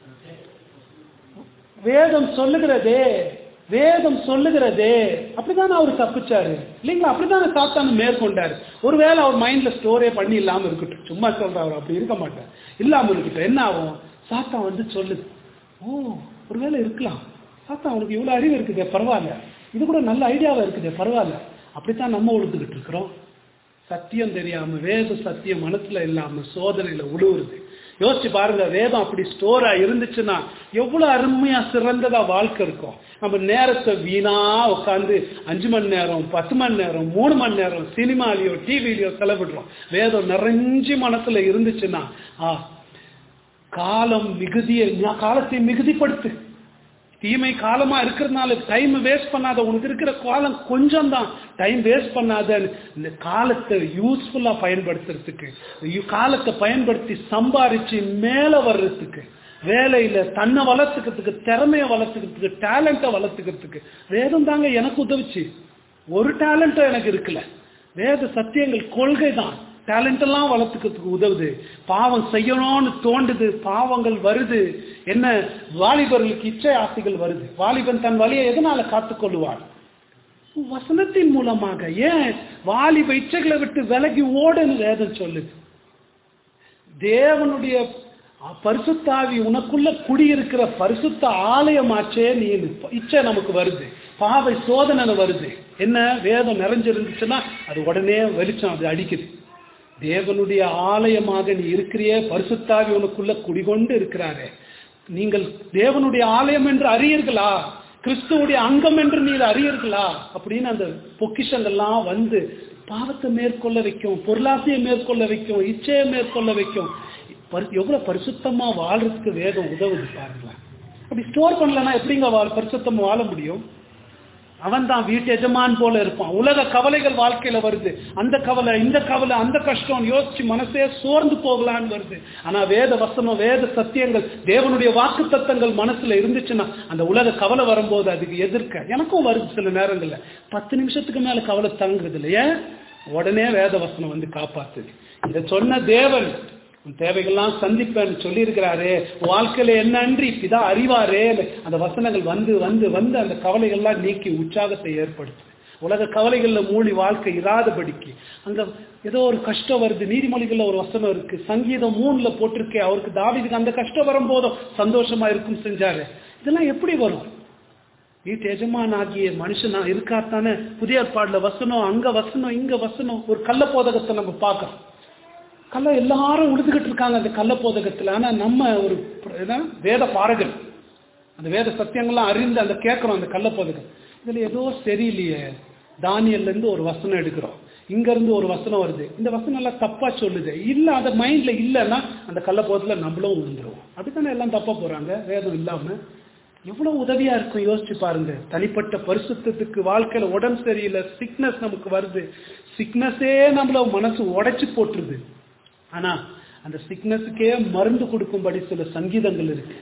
வேதம் சொல்லுகிறதே வேதம் சொல்லுகிறதே அப்படிதான் அவர் தப்பிச்சாரு இல்லைங்களா அப்படிதான் சாத்தான மேற்கொண்டாரு ஒருவேளை அவர் மைண்ட்ல ஸ்டோரே பண்ணி இல்லாம இருக்கட்டும் சும்மா சொல்ற அவர் அப்படி இருக்க மாட்டார் இல்லாம இருக்கட்டும் என்ன ஆகும் சாத்தான் வந்து சொல்லுது ஓ ஒருவேளை இருக்கலாம் சாத்தான் அவனுக்கு இவ்வளவு அறிவு இருக்குதே பரவாயில்ல இது கூட நல்ல ஐடியாவா இருக்குதே பரவாயில்ல அப்படித்தான் நம்ம உழுதுகிட்டு இருக்கிறோம் சத்தியம் தெரியாம வேத சத்தியம் மனசுல இல்லாம சோதனையில உழுவுறது யோசிச்சு பாருங்க வேதம் அப்படி ஸ்டோரா இருந்துச்சுன்னா எவ்வளவு அருமையா சிறந்ததா வாழ்க்கை இருக்கும் நம்ம நேரத்தை வீணா உட்காந்து அஞ்சு மணி நேரம் பத்து மணி நேரம் மூணு மணி நேரம் சினிமாலேயோ டிவிலையோ செலவிடுறோம் வேதம் நிறைஞ்சு மனசுல இருந்துச்சுன்னா ஆ காலம் மிகுதியை காலத்தை மிகுதிப்படுத்து தீமை காலமா இருக்கிறதுனால டைம் வேஸ்ட் பண்ணாத உனக்கு இருக்கிற காலம் கொஞ்சம் தான் டைம் வேஸ்ட் பண்ணாத இந்த காலத்தை யூஸ்ஃபுல்லா பயன்படுத்துறதுக்கு யு- காலத்தை பயன்படுத்தி சம்பாரிச்சு மேல வர்றதுக்கு வேலையில தன்னை வளர்த்துக்கிறதுக்கு திறமைய வளர்த்துக்கிறதுக்கு டேலண்ட்டை வளர்த்துக்கிறதுக்கு வேதம் தாங்க எனக்கு உதவுச்சு ஒரு டேலண்ட்டும் எனக்கு இருக்குல்ல வேத சத்தியங்கள் கொள்கை தான் டேலண்ட் எல்லாம் வளர்த்துக்கிறதுக்கு உதவுது பாவம் செய்யணும்னு தோண்டுது பாவங்கள் வருது என்ன வாலிபர்களுக்கு இச்சை ஆசைகள் வருது வாலிபன் தன் வழியை எதனால காத்துக்கொள்ளுவான் வசனத்தின் மூலமாக ஏன் வாலிப இச்சைகளை விட்டு விலகி ஓடுன்னு வேதம் சொல்லுது தேவனுடைய பரிசுத்தாவி உனக்குள்ள குடியிருக்கிற பரிசுத்த ஆலயமாச்சே நீ இச்சை நமக்கு வருது பாவை சோதனை வருது என்ன வேதம் நிறைஞ்சிருந்துச்சுன்னா அது உடனே வெளிச்சம் அது அடிக்குது தேவனுடைய ஆலயமாக நீ இருக்கிறியே பரிசுத்தாவி உனக்குள்ள குடிகொண்டு இருக்கிறாரே நீங்கள் தேவனுடைய ஆலயம் என்று அறியீர்களா கிறிஸ்துவுடைய அங்கம் என்று நீர் அறியீர்களா அப்படின்னு அந்த பொக்கிஷங்கள்லாம் வந்து பாவத்தை மேற்கொள்ள வைக்கும் பொருளாசையை மேற்கொள்ள வைக்கும் இச்சையை மேற்கொள்ள வைக்கும் பரி- எவ்வளவு பரிசுத்தமா வாழ்றதுக்கு வேதம் உதவுது பாருங்களேன் அப்படி ஸ்டோர் பண்ணலன்னா எப்படிங்க வாழ் பரிசுத்தமா வாழ முடியும் அவன் தான் வீட்டு எஜமான் போல இருப்பான் உலக கவலைகள் வாழ்க்கையில வருது அந்த கவலை இந்த கவலை அந்த கஷ்டம் யோசிச்சு மனசே சோர்ந்து போகலான்னு வருது ஆனா வேத வசனம் வேத சத்தியங்கள் தேவனுடைய வாக்கு தத்தங்கள் மனசுல இருந்துச்சுன்னா அந்த உலக கவலை வரும்போது அதுக்கு எதிர்க்க எனக்கும் வருது சில நேரங்கள்ல பத்து நிமிஷத்துக்கு மேல கவலை தங்குறது இல்லையே உடனே வேத வசனம் வந்து காப்பாத்துது இத சொன்ன தேவன் உன் தேவைகள்லாம் சந்திப்பேன்னு சொல்லியிருக்கிறாரே வாழ்க்கையில என்ன அன்றி பிதா அறிவாரே அந்த வசனங்கள் வந்து வந்து வந்து அந்த கவலைகள்லாம் நீக்கி உற்சாகத்தை ஏற்படுத்து உலக கவலைகள்ல மூழ்கி வாழ்க்கை இராதபடிக்கு அங்க ஏதோ ஒரு கஷ்டம் வருது நீதிமொழிகள்ல ஒரு வசனம் இருக்கு சங்கீதம் மூணுல போட்டிருக்கே அவருக்கு தாவீதுக்கு அந்த கஷ்டம் வரும்போதும் சந்தோஷமா இருக்கும் செஞ்சாரு இதெல்லாம் எப்படி வரும் வீட்டு எஜமான் ஆகிய மனுஷனா இருக்காத்தானே புதிய ஏற்பாடுல வசனம் அங்க வசனம் இங்க வசனம் ஒரு கள்ள போதகத்தை நம்ம பார்க்கறோம் கள்ள எல்லாரும் உழுதுகிட்டு இருக்காங்க அந்த கள்ள போதகத்துல ஆனா நம்ம ஒரு ப- என்ன, வேத பாரகர் அந்த வேத சத்தியங்கள்லாம் அறிந்து அந்த கேட்கிறோம் அந்த கள்ள போதகம் இதுல ஏதோ சரியில்லையே தானியல்ல இருந்து ஒரு வசனம் எடுக்கிறோம் இங்க இருந்து ஒரு வசனம் வருது இந்த வசனம் எல்லாம் தப்பா சொல்லுது இல்ல அந்த மைண்ட்ல இல்லைன்னா அந்த கள்ள போதத்துல நம்மளும் விழுந்துருவோம் அப்படித்தானே எல்லாம் தப்பா போறாங்க வேதம் இல்லாம எவ்வளவு உதவியா இருக்கும் யோசிச்சு பாருங்க தனிப்பட்ட பரிசுத்தத்துக்கு வாழ்க்கையில உடம்பு சரியில்லை சிக்னஸ் நமக்கு வருது சிக்னஸே நம்மள மனசு உடைச்சு போட்டுருது ஆனா அந்த சிக்னஸுக்கே மருந்து கொடுக்கும்படி சில சங்கீதங்கள் இருக்கு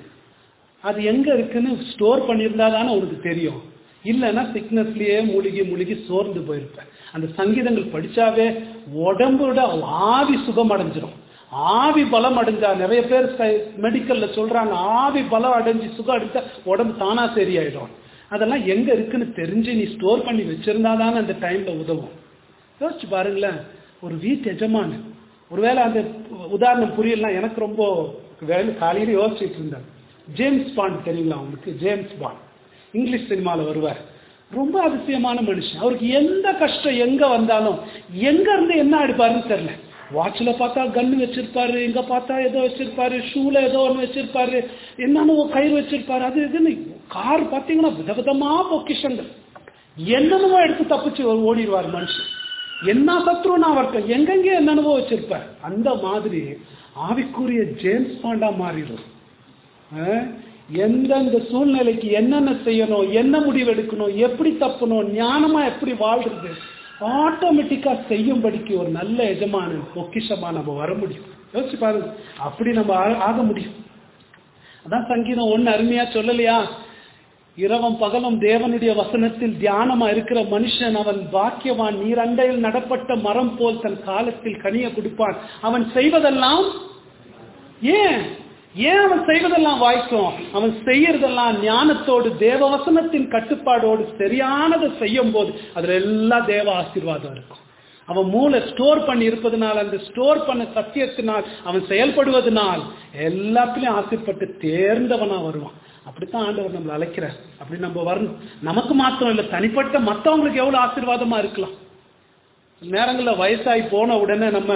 அது எங்க இருக்குன்னு ஸ்டோர் பண்ணியிருந்தா தானே உனக்கு தெரியும் இல்லைன்னா சிக்னஸ்லயே மூழ்கி மூழ்கி சோர்ந்து போயிருப்பேன் அந்த சங்கீதங்கள் படிச்சாவே உடம்போட ஆவி சுகம் அடைஞ்சிரும் ஆவி பலம் அடைஞ்சா நிறைய பேர் மெடிக்கல்ல சொல்றாங்க ஆவி பலம் அடைஞ்சு சுகம் அடைஞ்சா உடம்பு தானா சரியாயிடும் அதெல்லாம் எங்க இருக்குன்னு தெரிஞ்சு நீ ஸ்டோர் பண்ணி வச்சிருந்தா தானே அந்த டைம்ல உதவும் யோசிச்சு பாருங்களேன் ஒரு வீட்டு எஜமானு ஒருவேளை அந்த உதாரணம் புரியலாம் எனக்கு ரொம்ப வேலை காலையில யோசிச்சுட்டு இருந்தேன் ஜேம்ஸ் பாண்ட் தெரியுங்களா உங்களுக்கு ஜேம்ஸ் பாண்ட் இங்கிலீஷ் சினிமால வருவார் ரொம்ப அதிசயமான மனுஷன் அவருக்கு எந்த கஷ்டம் எங்க வந்தாலும் எங்க இருந்து என்ன அடிப்பாருன்னு தெரியல வாட்ச்ல பார்த்தா கன்னு வச்சிருப்பாரு இங்க பார்த்தா ஏதோ வச்சிருப்பாரு ஷூல ஏதோ ஒன்று வச்சிருப்பாரு என்னன்னு ஒரு கயிறு வச்சிருப்பாரு அது இதுன்னு கார் பார்த்தீங்கன்னா விதவிதமா பொக்கிஷங்கள் என்னென்னவோ எடுத்து தப்பிச்சு ஓ- ஓடிடுவார் மனுஷன் என்ன சத்ருனா வரட்டும் எங்கெங்கே என்னென்னவோ வச்சிருப்பார் அந்த மாதிரி ஆவிக்குரிய ஜேம்ஸ் பாண்டா மாறிடும் அஹ், எந்தெந்த சூழ்நிலைக்கு என்னென்ன செய்யணும் என்ன முடிவு எடுக்கணும் எப்படி தப்பணும் ஞானமா எப்படி வாழ்றது ஆட்டோமேட்டிக்கா செய்யும்படிக்கு ஒரு நல்ல எஜமான பொக்கிஷமா நம்ம வர முடியும் யோசிச்சு பாருங்க அப்படி நம்ம ஆ- ஆக முடியும் அதான் சங்கீதம் ஒண்ணு அருமையா சொல்லலையா இரவும் பகலும் தேவனுடைய வசனத்தில் தியானமா இருக்கிற மனுஷன் அவன் பாக்கியவான் நீரண்டையில் நடப்பட்ட மரம் போல் தன் காலத்தில் கனிய கொடுப்பான் அவன் செய்வதெல்லாம் ஏன் ஏன் அவன் செய்வதெல்லாம் வாய்க்கும் அவன் செய்யறதெல்லாம் ஞானத்தோடு தேவ வசனத்தின் கட்டுப்பாடோடு சரியானதை செய்யும் போது அதுல எல்லாம் தேவ ஆசீர்வாதம் இருக்கும் அவன் மூளை ஸ்டோர் பண்ணி இருப்பதனால் அந்த ஸ்டோர் பண்ண சத்தியத்தினால் அவன் செயல்படுவதனால் எல்லாத்துலயும் ஆசைப்பட்டு தேர்ந்தவனா வருவான் அப்படித்தான் ஆண்டவர் நம்மளை அழைக்கிறார் அப்படி நம்ம வரணும் நமக்கு மாத்திரம் இல்லை தனிப்பட்ட மத்தவங்களுக்கு எவ்வளவு ஆசீர்வாதமா இருக்கலாம் சில நேரங்கள்ல வயசாகி போன உடனே நம்ம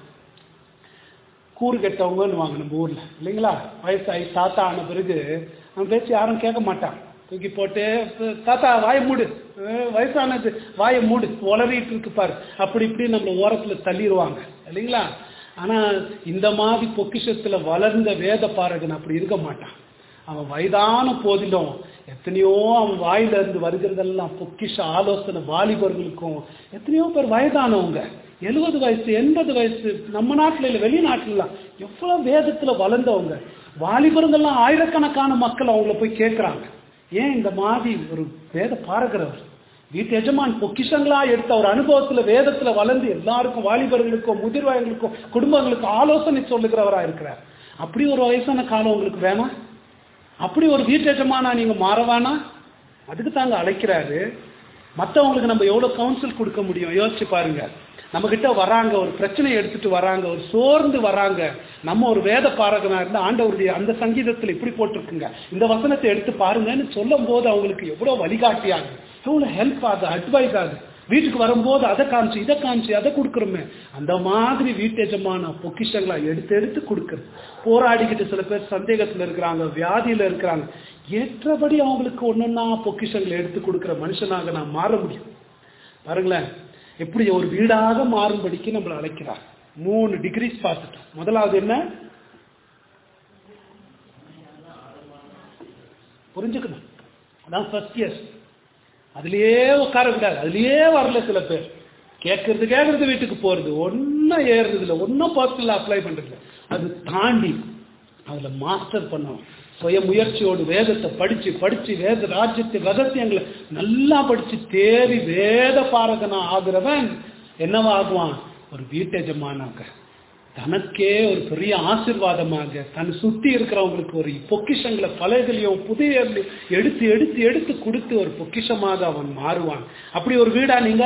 கூறு கெட்டவங்கன்னு வாங்க நம்ம ஊர்ல இல்லைங்களா வயசாகி தாத்தா ஆன பிறகு நம்ம பேச்சு யாரும் கேட்க மாட்டான் தூக்கி போட்டு தாத்தா வாயை மூடு அஹ் வயசானது வாயை மூடு உளறிட்டு இருக்கு பாரு அப்படி இப்படி நம்ம ஓரத்துல தள்ளிடுவாங்க இல்லைங்களா ஆனா இந்த மாதிரி பொக்கிஷத்துல வளர்ந்த வேத பாரகன் அப்படி இருக்க மாட்டான் அவன் வயதான போதிலும் எத்தனையோ அவன் வாயில இருந்து வருகிறதெல்லாம் பொக்கிஷ ஆலோசனை வாலிபர்களுக்கும் எத்தனையோ பேர் வயதானவங்க எழுபது வயசு எண்பது வயசு நம்ம நாட்டுல இல்ல வெளிநாட்டுல எவ்வளவு வேதத்துல வளர்ந்தவங்க வாலிபர்கள்லாம் ஆயிரக்கணக்கான மக்கள் அவங்கள போய் கேட்கறாங்க ஏன் இந்த மாதிரி ஒரு வேத பாரகிறவர் வீட்டு எஜமான் பொக்கிஷங்களா எடுத்த ஒரு அனுபவத்துல வேதத்துல வளர்ந்து எல்லாருக்கும் வாலிபர்களுக்கும் முதிர்வாயங்களுக்கும் குடும்பங்களுக்கும் ஆலோசனை சொல்லுகிறவரா இருக்கிறார் அப்படி ஒரு வயசான காலம் உங்களுக்கு வேணாம் அப்படி ஒரு வீட்டு எஜமானா நீங்க மாறவானா அதுக்கு தாங்க அழைக்கிறாரு மத்தவங்களுக்கு நம்ம எவ்வளவு கவுன்சில் கொடுக்க முடியும் யோசிச்சு பாருங்க நம்ம கிட்ட வராங்க ஒரு பிரச்சனையை எடுத்துட்டு வராங்க ஒரு சோர்ந்து வராங்க நம்ம ஒரு வேத பாரகனா இருந்து ஆண்டவருடைய அந்த சங்கீதத்துல இப்படி போட்டிருக்குங்க இந்த வசனத்தை எடுத்து பாருங்கன்னு சொல்லும் போது அவங்களுக்கு எவ்வளவு வழிகாட்டியாகுது எவ்வளவு ஹெல்ப் ஆகுது அட்வைஸ் ஆகுது வீட்டுக்கு வரும்போது அதை காமிச்சு இதை காமிச்சு அதை கொடுக்குறோமே அந்த மாதிரி வீட்டு எஜமான பொக்கிஷங்களா எடுத்து எடுத்து கொடுக்குறது போராடிக்கிட்டு சில பேர் சந்தேகத்துல இருக்கிறாங்க வியாதியில இருக்கிறாங்க ஏற்றபடி அவங்களுக்கு ஒன்னொன்னா பொக்கிஷங்களை எடுத்து கொடுக்குற மனுஷனாக நான் மாற முடியும் பாருங்களேன் எப்படி ஒரு வீடாக மாறும்படிக்கு நம்மளை அழைக்கிறார் மூணு டிகிரிஸ் பார்த்துட்டோம் முதலாவது என்ன புரிஞ்சுக்கணும் அதான் ஃபர்ஸ்ட் இயர் அதுலயே உட்கார கூடாது அதுலயே வரல சில பேர் கேட்கறது கேட்கறது வீட்டுக்கு போறது ஒன்னும் ஏறுறது இல்லை ஒன்னும் பர்சனல் அப்ளை பண்றது இல்ல அது தாண்டி அதுல மாஸ்டர் பண்ணணும் சுய முயற்சியோடு வேதத்தை படிச்சு படிச்சு வேத ராஜ்யத்தை ரகசியங்களை நல்லா படிச்சு தேறி வேத பாரகனா ஆகுறவன் என்னவா ஆகுவான் ஒரு வீட்டெஜமானாக தனக்கே ஒரு பெரிய ஆசிர்வாதமாக தன் சுத்தி இருக்கிறவங்களுக்கு ஒரு பொக்கிஷங்களை பழையதுலையும் புதிய எடுத்து எடுத்து எடுத்து கொடுத்து ஒரு பொக்கிஷமாக அவன் மாறுவான் அப்படி ஒரு வீடா நீங்க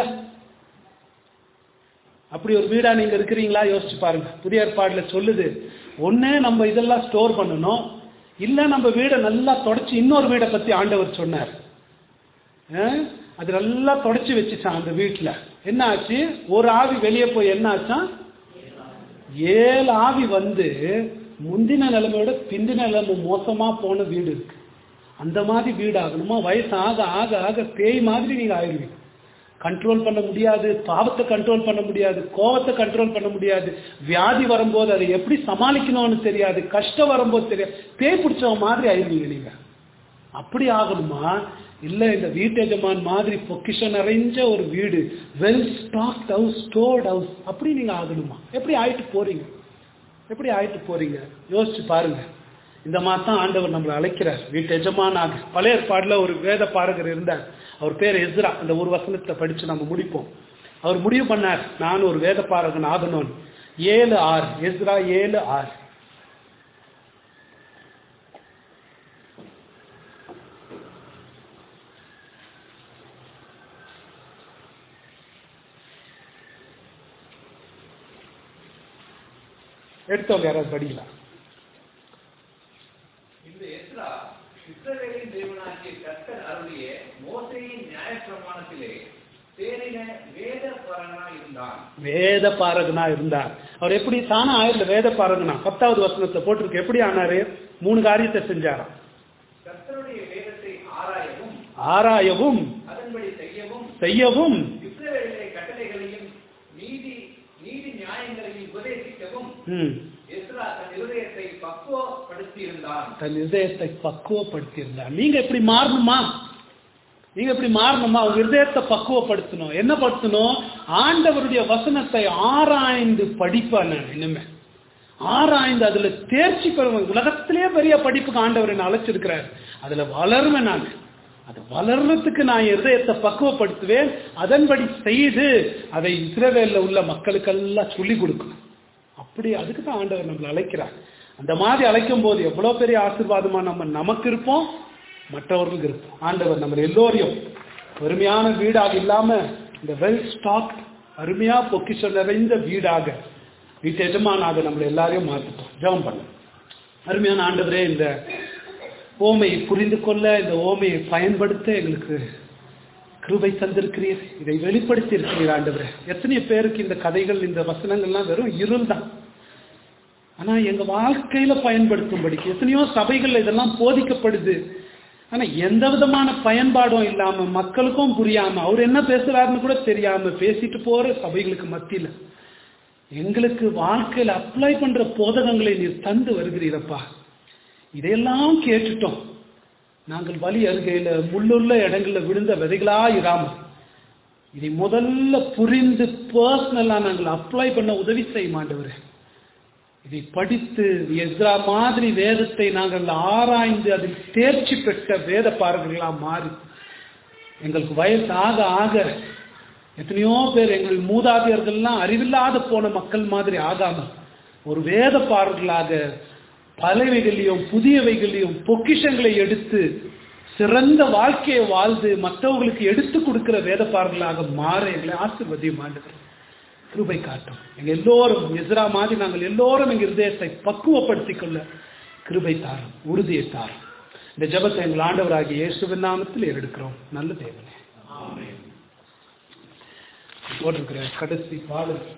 அப்படி ஒரு வீடா நீங்க இருக்கிறீங்களா யோசிச்சு பாருங்க புதிய ஏற்பாடுல சொல்லுது ஒண்ணு நம்ம இதெல்லாம் ஸ்டோர் பண்ணணும் இல்ல நம்ம வீடை நல்லா தொடச்சு இன்னொரு வீடை பத்தி ஆண்டவர் சொன்னார் அஹ், அது நல்லா தொடச்சு வச்சுச்சான் அந்த வீட்டுல என்ன ஆச்சு ஒரு ஆவி வெளியே போய் என்ன ஆச்சான் ஏழு ஆவி வந்து முந்தின நிலைமையோட பிந்தின நிலைமை மோசமா போன வீடு இருக்கு அந்த மாதிரி வீடு ஆகணுமா வயசு ஆக ஆக ஆக பேய் மாதிரி நீங்க ஆயிருவீங்க கண்ட்ரோல் பண்ண முடியாது பாவத்தை கண்ட்ரோல் பண்ண முடியாது கோவத்தை கண்ட்ரோல் பண்ண முடியாது வியாதி வரும்போது அதை எப்படி சமாளிக்கணும்னு தெரியாது கஷ்டம் வரும்போது தெரியாது பேய் பிடிச்சவன் மாதிரி ஆயிருவீங்க நீங்க அப்படி ஆகணுமா இல்ல இந்த வீட்டு எஜமான் மாதிரி பொக்கிஷன் நிறைஞ்ச ஒரு வீடு well stocked house stored house அப்படி நீங்க ஆகணுமா எப்படி ஆயிட்டு போறீங்க எப்படி ஆயிட்டு போறீங்க யோசிச்சு பாருங்க இந்த மாதிரி தான் ஆண்டவர் நம்மளை அழைக்கிறார் வீட்டு எஜமானாக பழைய ஏற்பாடுல ஒரு வேத பாரகர் இருந்தார் அவர் பேர் எஸ்ரா அந்த ஒரு வசனத்தை படிச்சு நம்ம முடிப்போம் அவர் முடிவு பண்ணார் நான் ஒரு வேத பாரகன் ஆகணும்னு ஏழு ஆறு எஸ்ரா ஏழு ஆறு எடுத்தவங்க யாராவது படிக்கலாம் இந்த எஸ்ரா இஸ்ரவேலின் தேவனாகிய கர்த்தர் அருளிய மோசேயின் நியாயப்பிரமாணத்திலே தேறின வேத பரனா இருந்தான் வேத பாரகனா இருந்தார் அவர் எப்படி தானே ஆயிரல வேத பாரகனா பத்தாவது வசனத்தை போட்டிருக்கு எப்படி ஆனாரு மூணு காரியத்தை செஞ்சாராம் கர்த்தருடைய வேதத்தை ஆராயவும் ஆராயவும் அதன்படி செய்யவும் செய்யவும் இஸ்ரவேலிலே கட்டளைகளையும் நீதி நீதி நியாயங்களையும் உபதேசிக்கவும் ம், எஸ்ரா தன் இருதயத்தை பக்குவப்படுத்தியிருந்தான் தன் இதயத்தை பக்குவப்படுத்தியிருந்தார் நீங்க எப்படி மாறணுமா நீங்க எப்படி மாறணுமா உங்க இதயத்தை பக்குவப்படுத்தணும் என்ன படுத்தணும் ஆண்டவருடைய வசனத்தை ஆராய்ந்து படிப்பேன் நான் இனிமே ஆராய்ந்து அதுல தேர்ச்சி பெறுவேன் உலகத்திலே பெரிய படிப்புக்கு ஆண்டவர் என்னை அழைச்சிருக்கிறார் அதுல வளருவேன் நான் அது வளர்றதுக்கு நான் இருதயத்தை பக்குவப்படுத்துவேன் அதன்படி செய்து அதை இஸ்ரவேல்ல உள்ள மக்களுக்கெல்லாம் சொல்லி கொடுக்கணும் அப்படி அதுக்கு தான் ஆண்டவர் நம்மளை அழைக்கிறார் அந்த மாதிரி அழைக்கும் போது எவ்வளவு பெரிய ஆசீர்வாதமா நம்ம நமக்கு இருப்போம் மற்றவர்களுக்கு இருப்போம் ஆண்டவர் நம்ம எல்லோரையும் பெருமையான வீடாக இல்லாம இந்த வெல் ஸ்டாக் அருமையா பொக்கிஷம் நிறைந்த வீடாக வீட்டு எஜமானாக நம்மளை எல்லாரையும் மாற்றிட்டோம் ஜெபம் பண்ண அருமையான ஆண்டவரே இந்த ஓமையை புரிந்து கொள்ள இந்த ஓமையை பயன்படுத்த எங்களுக்கு கிருபை தந்திருக்கிறீர் இதை வெளிப்படுத்தி இருக்கிறீர் ஆண்டவரே எத்தனை பேருக்கு இந்த கதைகள் இந்த வசனங்கள்லாம் வெறும் இருள் தான் ஆனா எங்க வாழ்க்கையில பயன்படுத்தும்படிக்கு எத்தனையோ சபைகள்ல இதெல்லாம் போதிக்கப்படுது ஆனா எந்த விதமான பயன்பாடும் இல்லாம மக்களுக்கும் புரியாம அவர் என்ன பேசுறாருன்னு கூட தெரியாம பேசிட்டு போற சபைகளுக்கு மத்தியில எங்களுக்கு வாழ்க்கையில அப்ளை பண்ற போதகங்களை நீர் தந்து வருகிறீரப்பா இதையெல்லாம் கேட்டுட்டோம் நாங்கள் வழி அருகையில முள்ளுள்ள இடங்கள்ல விழுந்த விதைகளா இராம இதை முதல்ல புரிந்து பர்சனலா நாங்கள் அப்ளை பண்ண உதவி செய்ய மாட்டவரே இதை படித்து எதிரா மாதிரி வேதத்தை நாங்கள் ஆராய்ந்து அதில் தேர்ச்சி பெற்ற வேத பார்வைகளா மாறி எங்களுக்கு வயசு ஆக ஆக எத்தனையோ பேர் எங்கள் மூதாதையர்கள்லாம் அறிவில்லாத போன மக்கள் மாதிரி ஆகாம ஒரு வேத பார்வைகளாக பலவைகளையும் புதியவைகளையும் பொக்கிஷங்களை எடுத்து சிறந்த வாழ்க்கையை வாழ்ந்து மற்றவர்களுக்கு எடுத்து கொடுக்கிற வேத பார்வைகளாக மாற எங்களை ஆசிர்வதியும் ஆண்டுகிறோம் கிருபை காட்டும் எங்க எல்லோரும் எதிரா மாதிரி நாங்கள் எல்லோரும் எங்க இருதயத்தை பக்குவப்படுத்திக் கொள்ள கிருபை தாரும் உறுதியை தாரும் இந்த ஜபத்தை எங்கள் ஆண்டவராகிய இயேசுவின் நாமத்தில் எடுக்கிறோம் நல்ல தேவனே போட்டிருக்கிற கடைசி பாடல்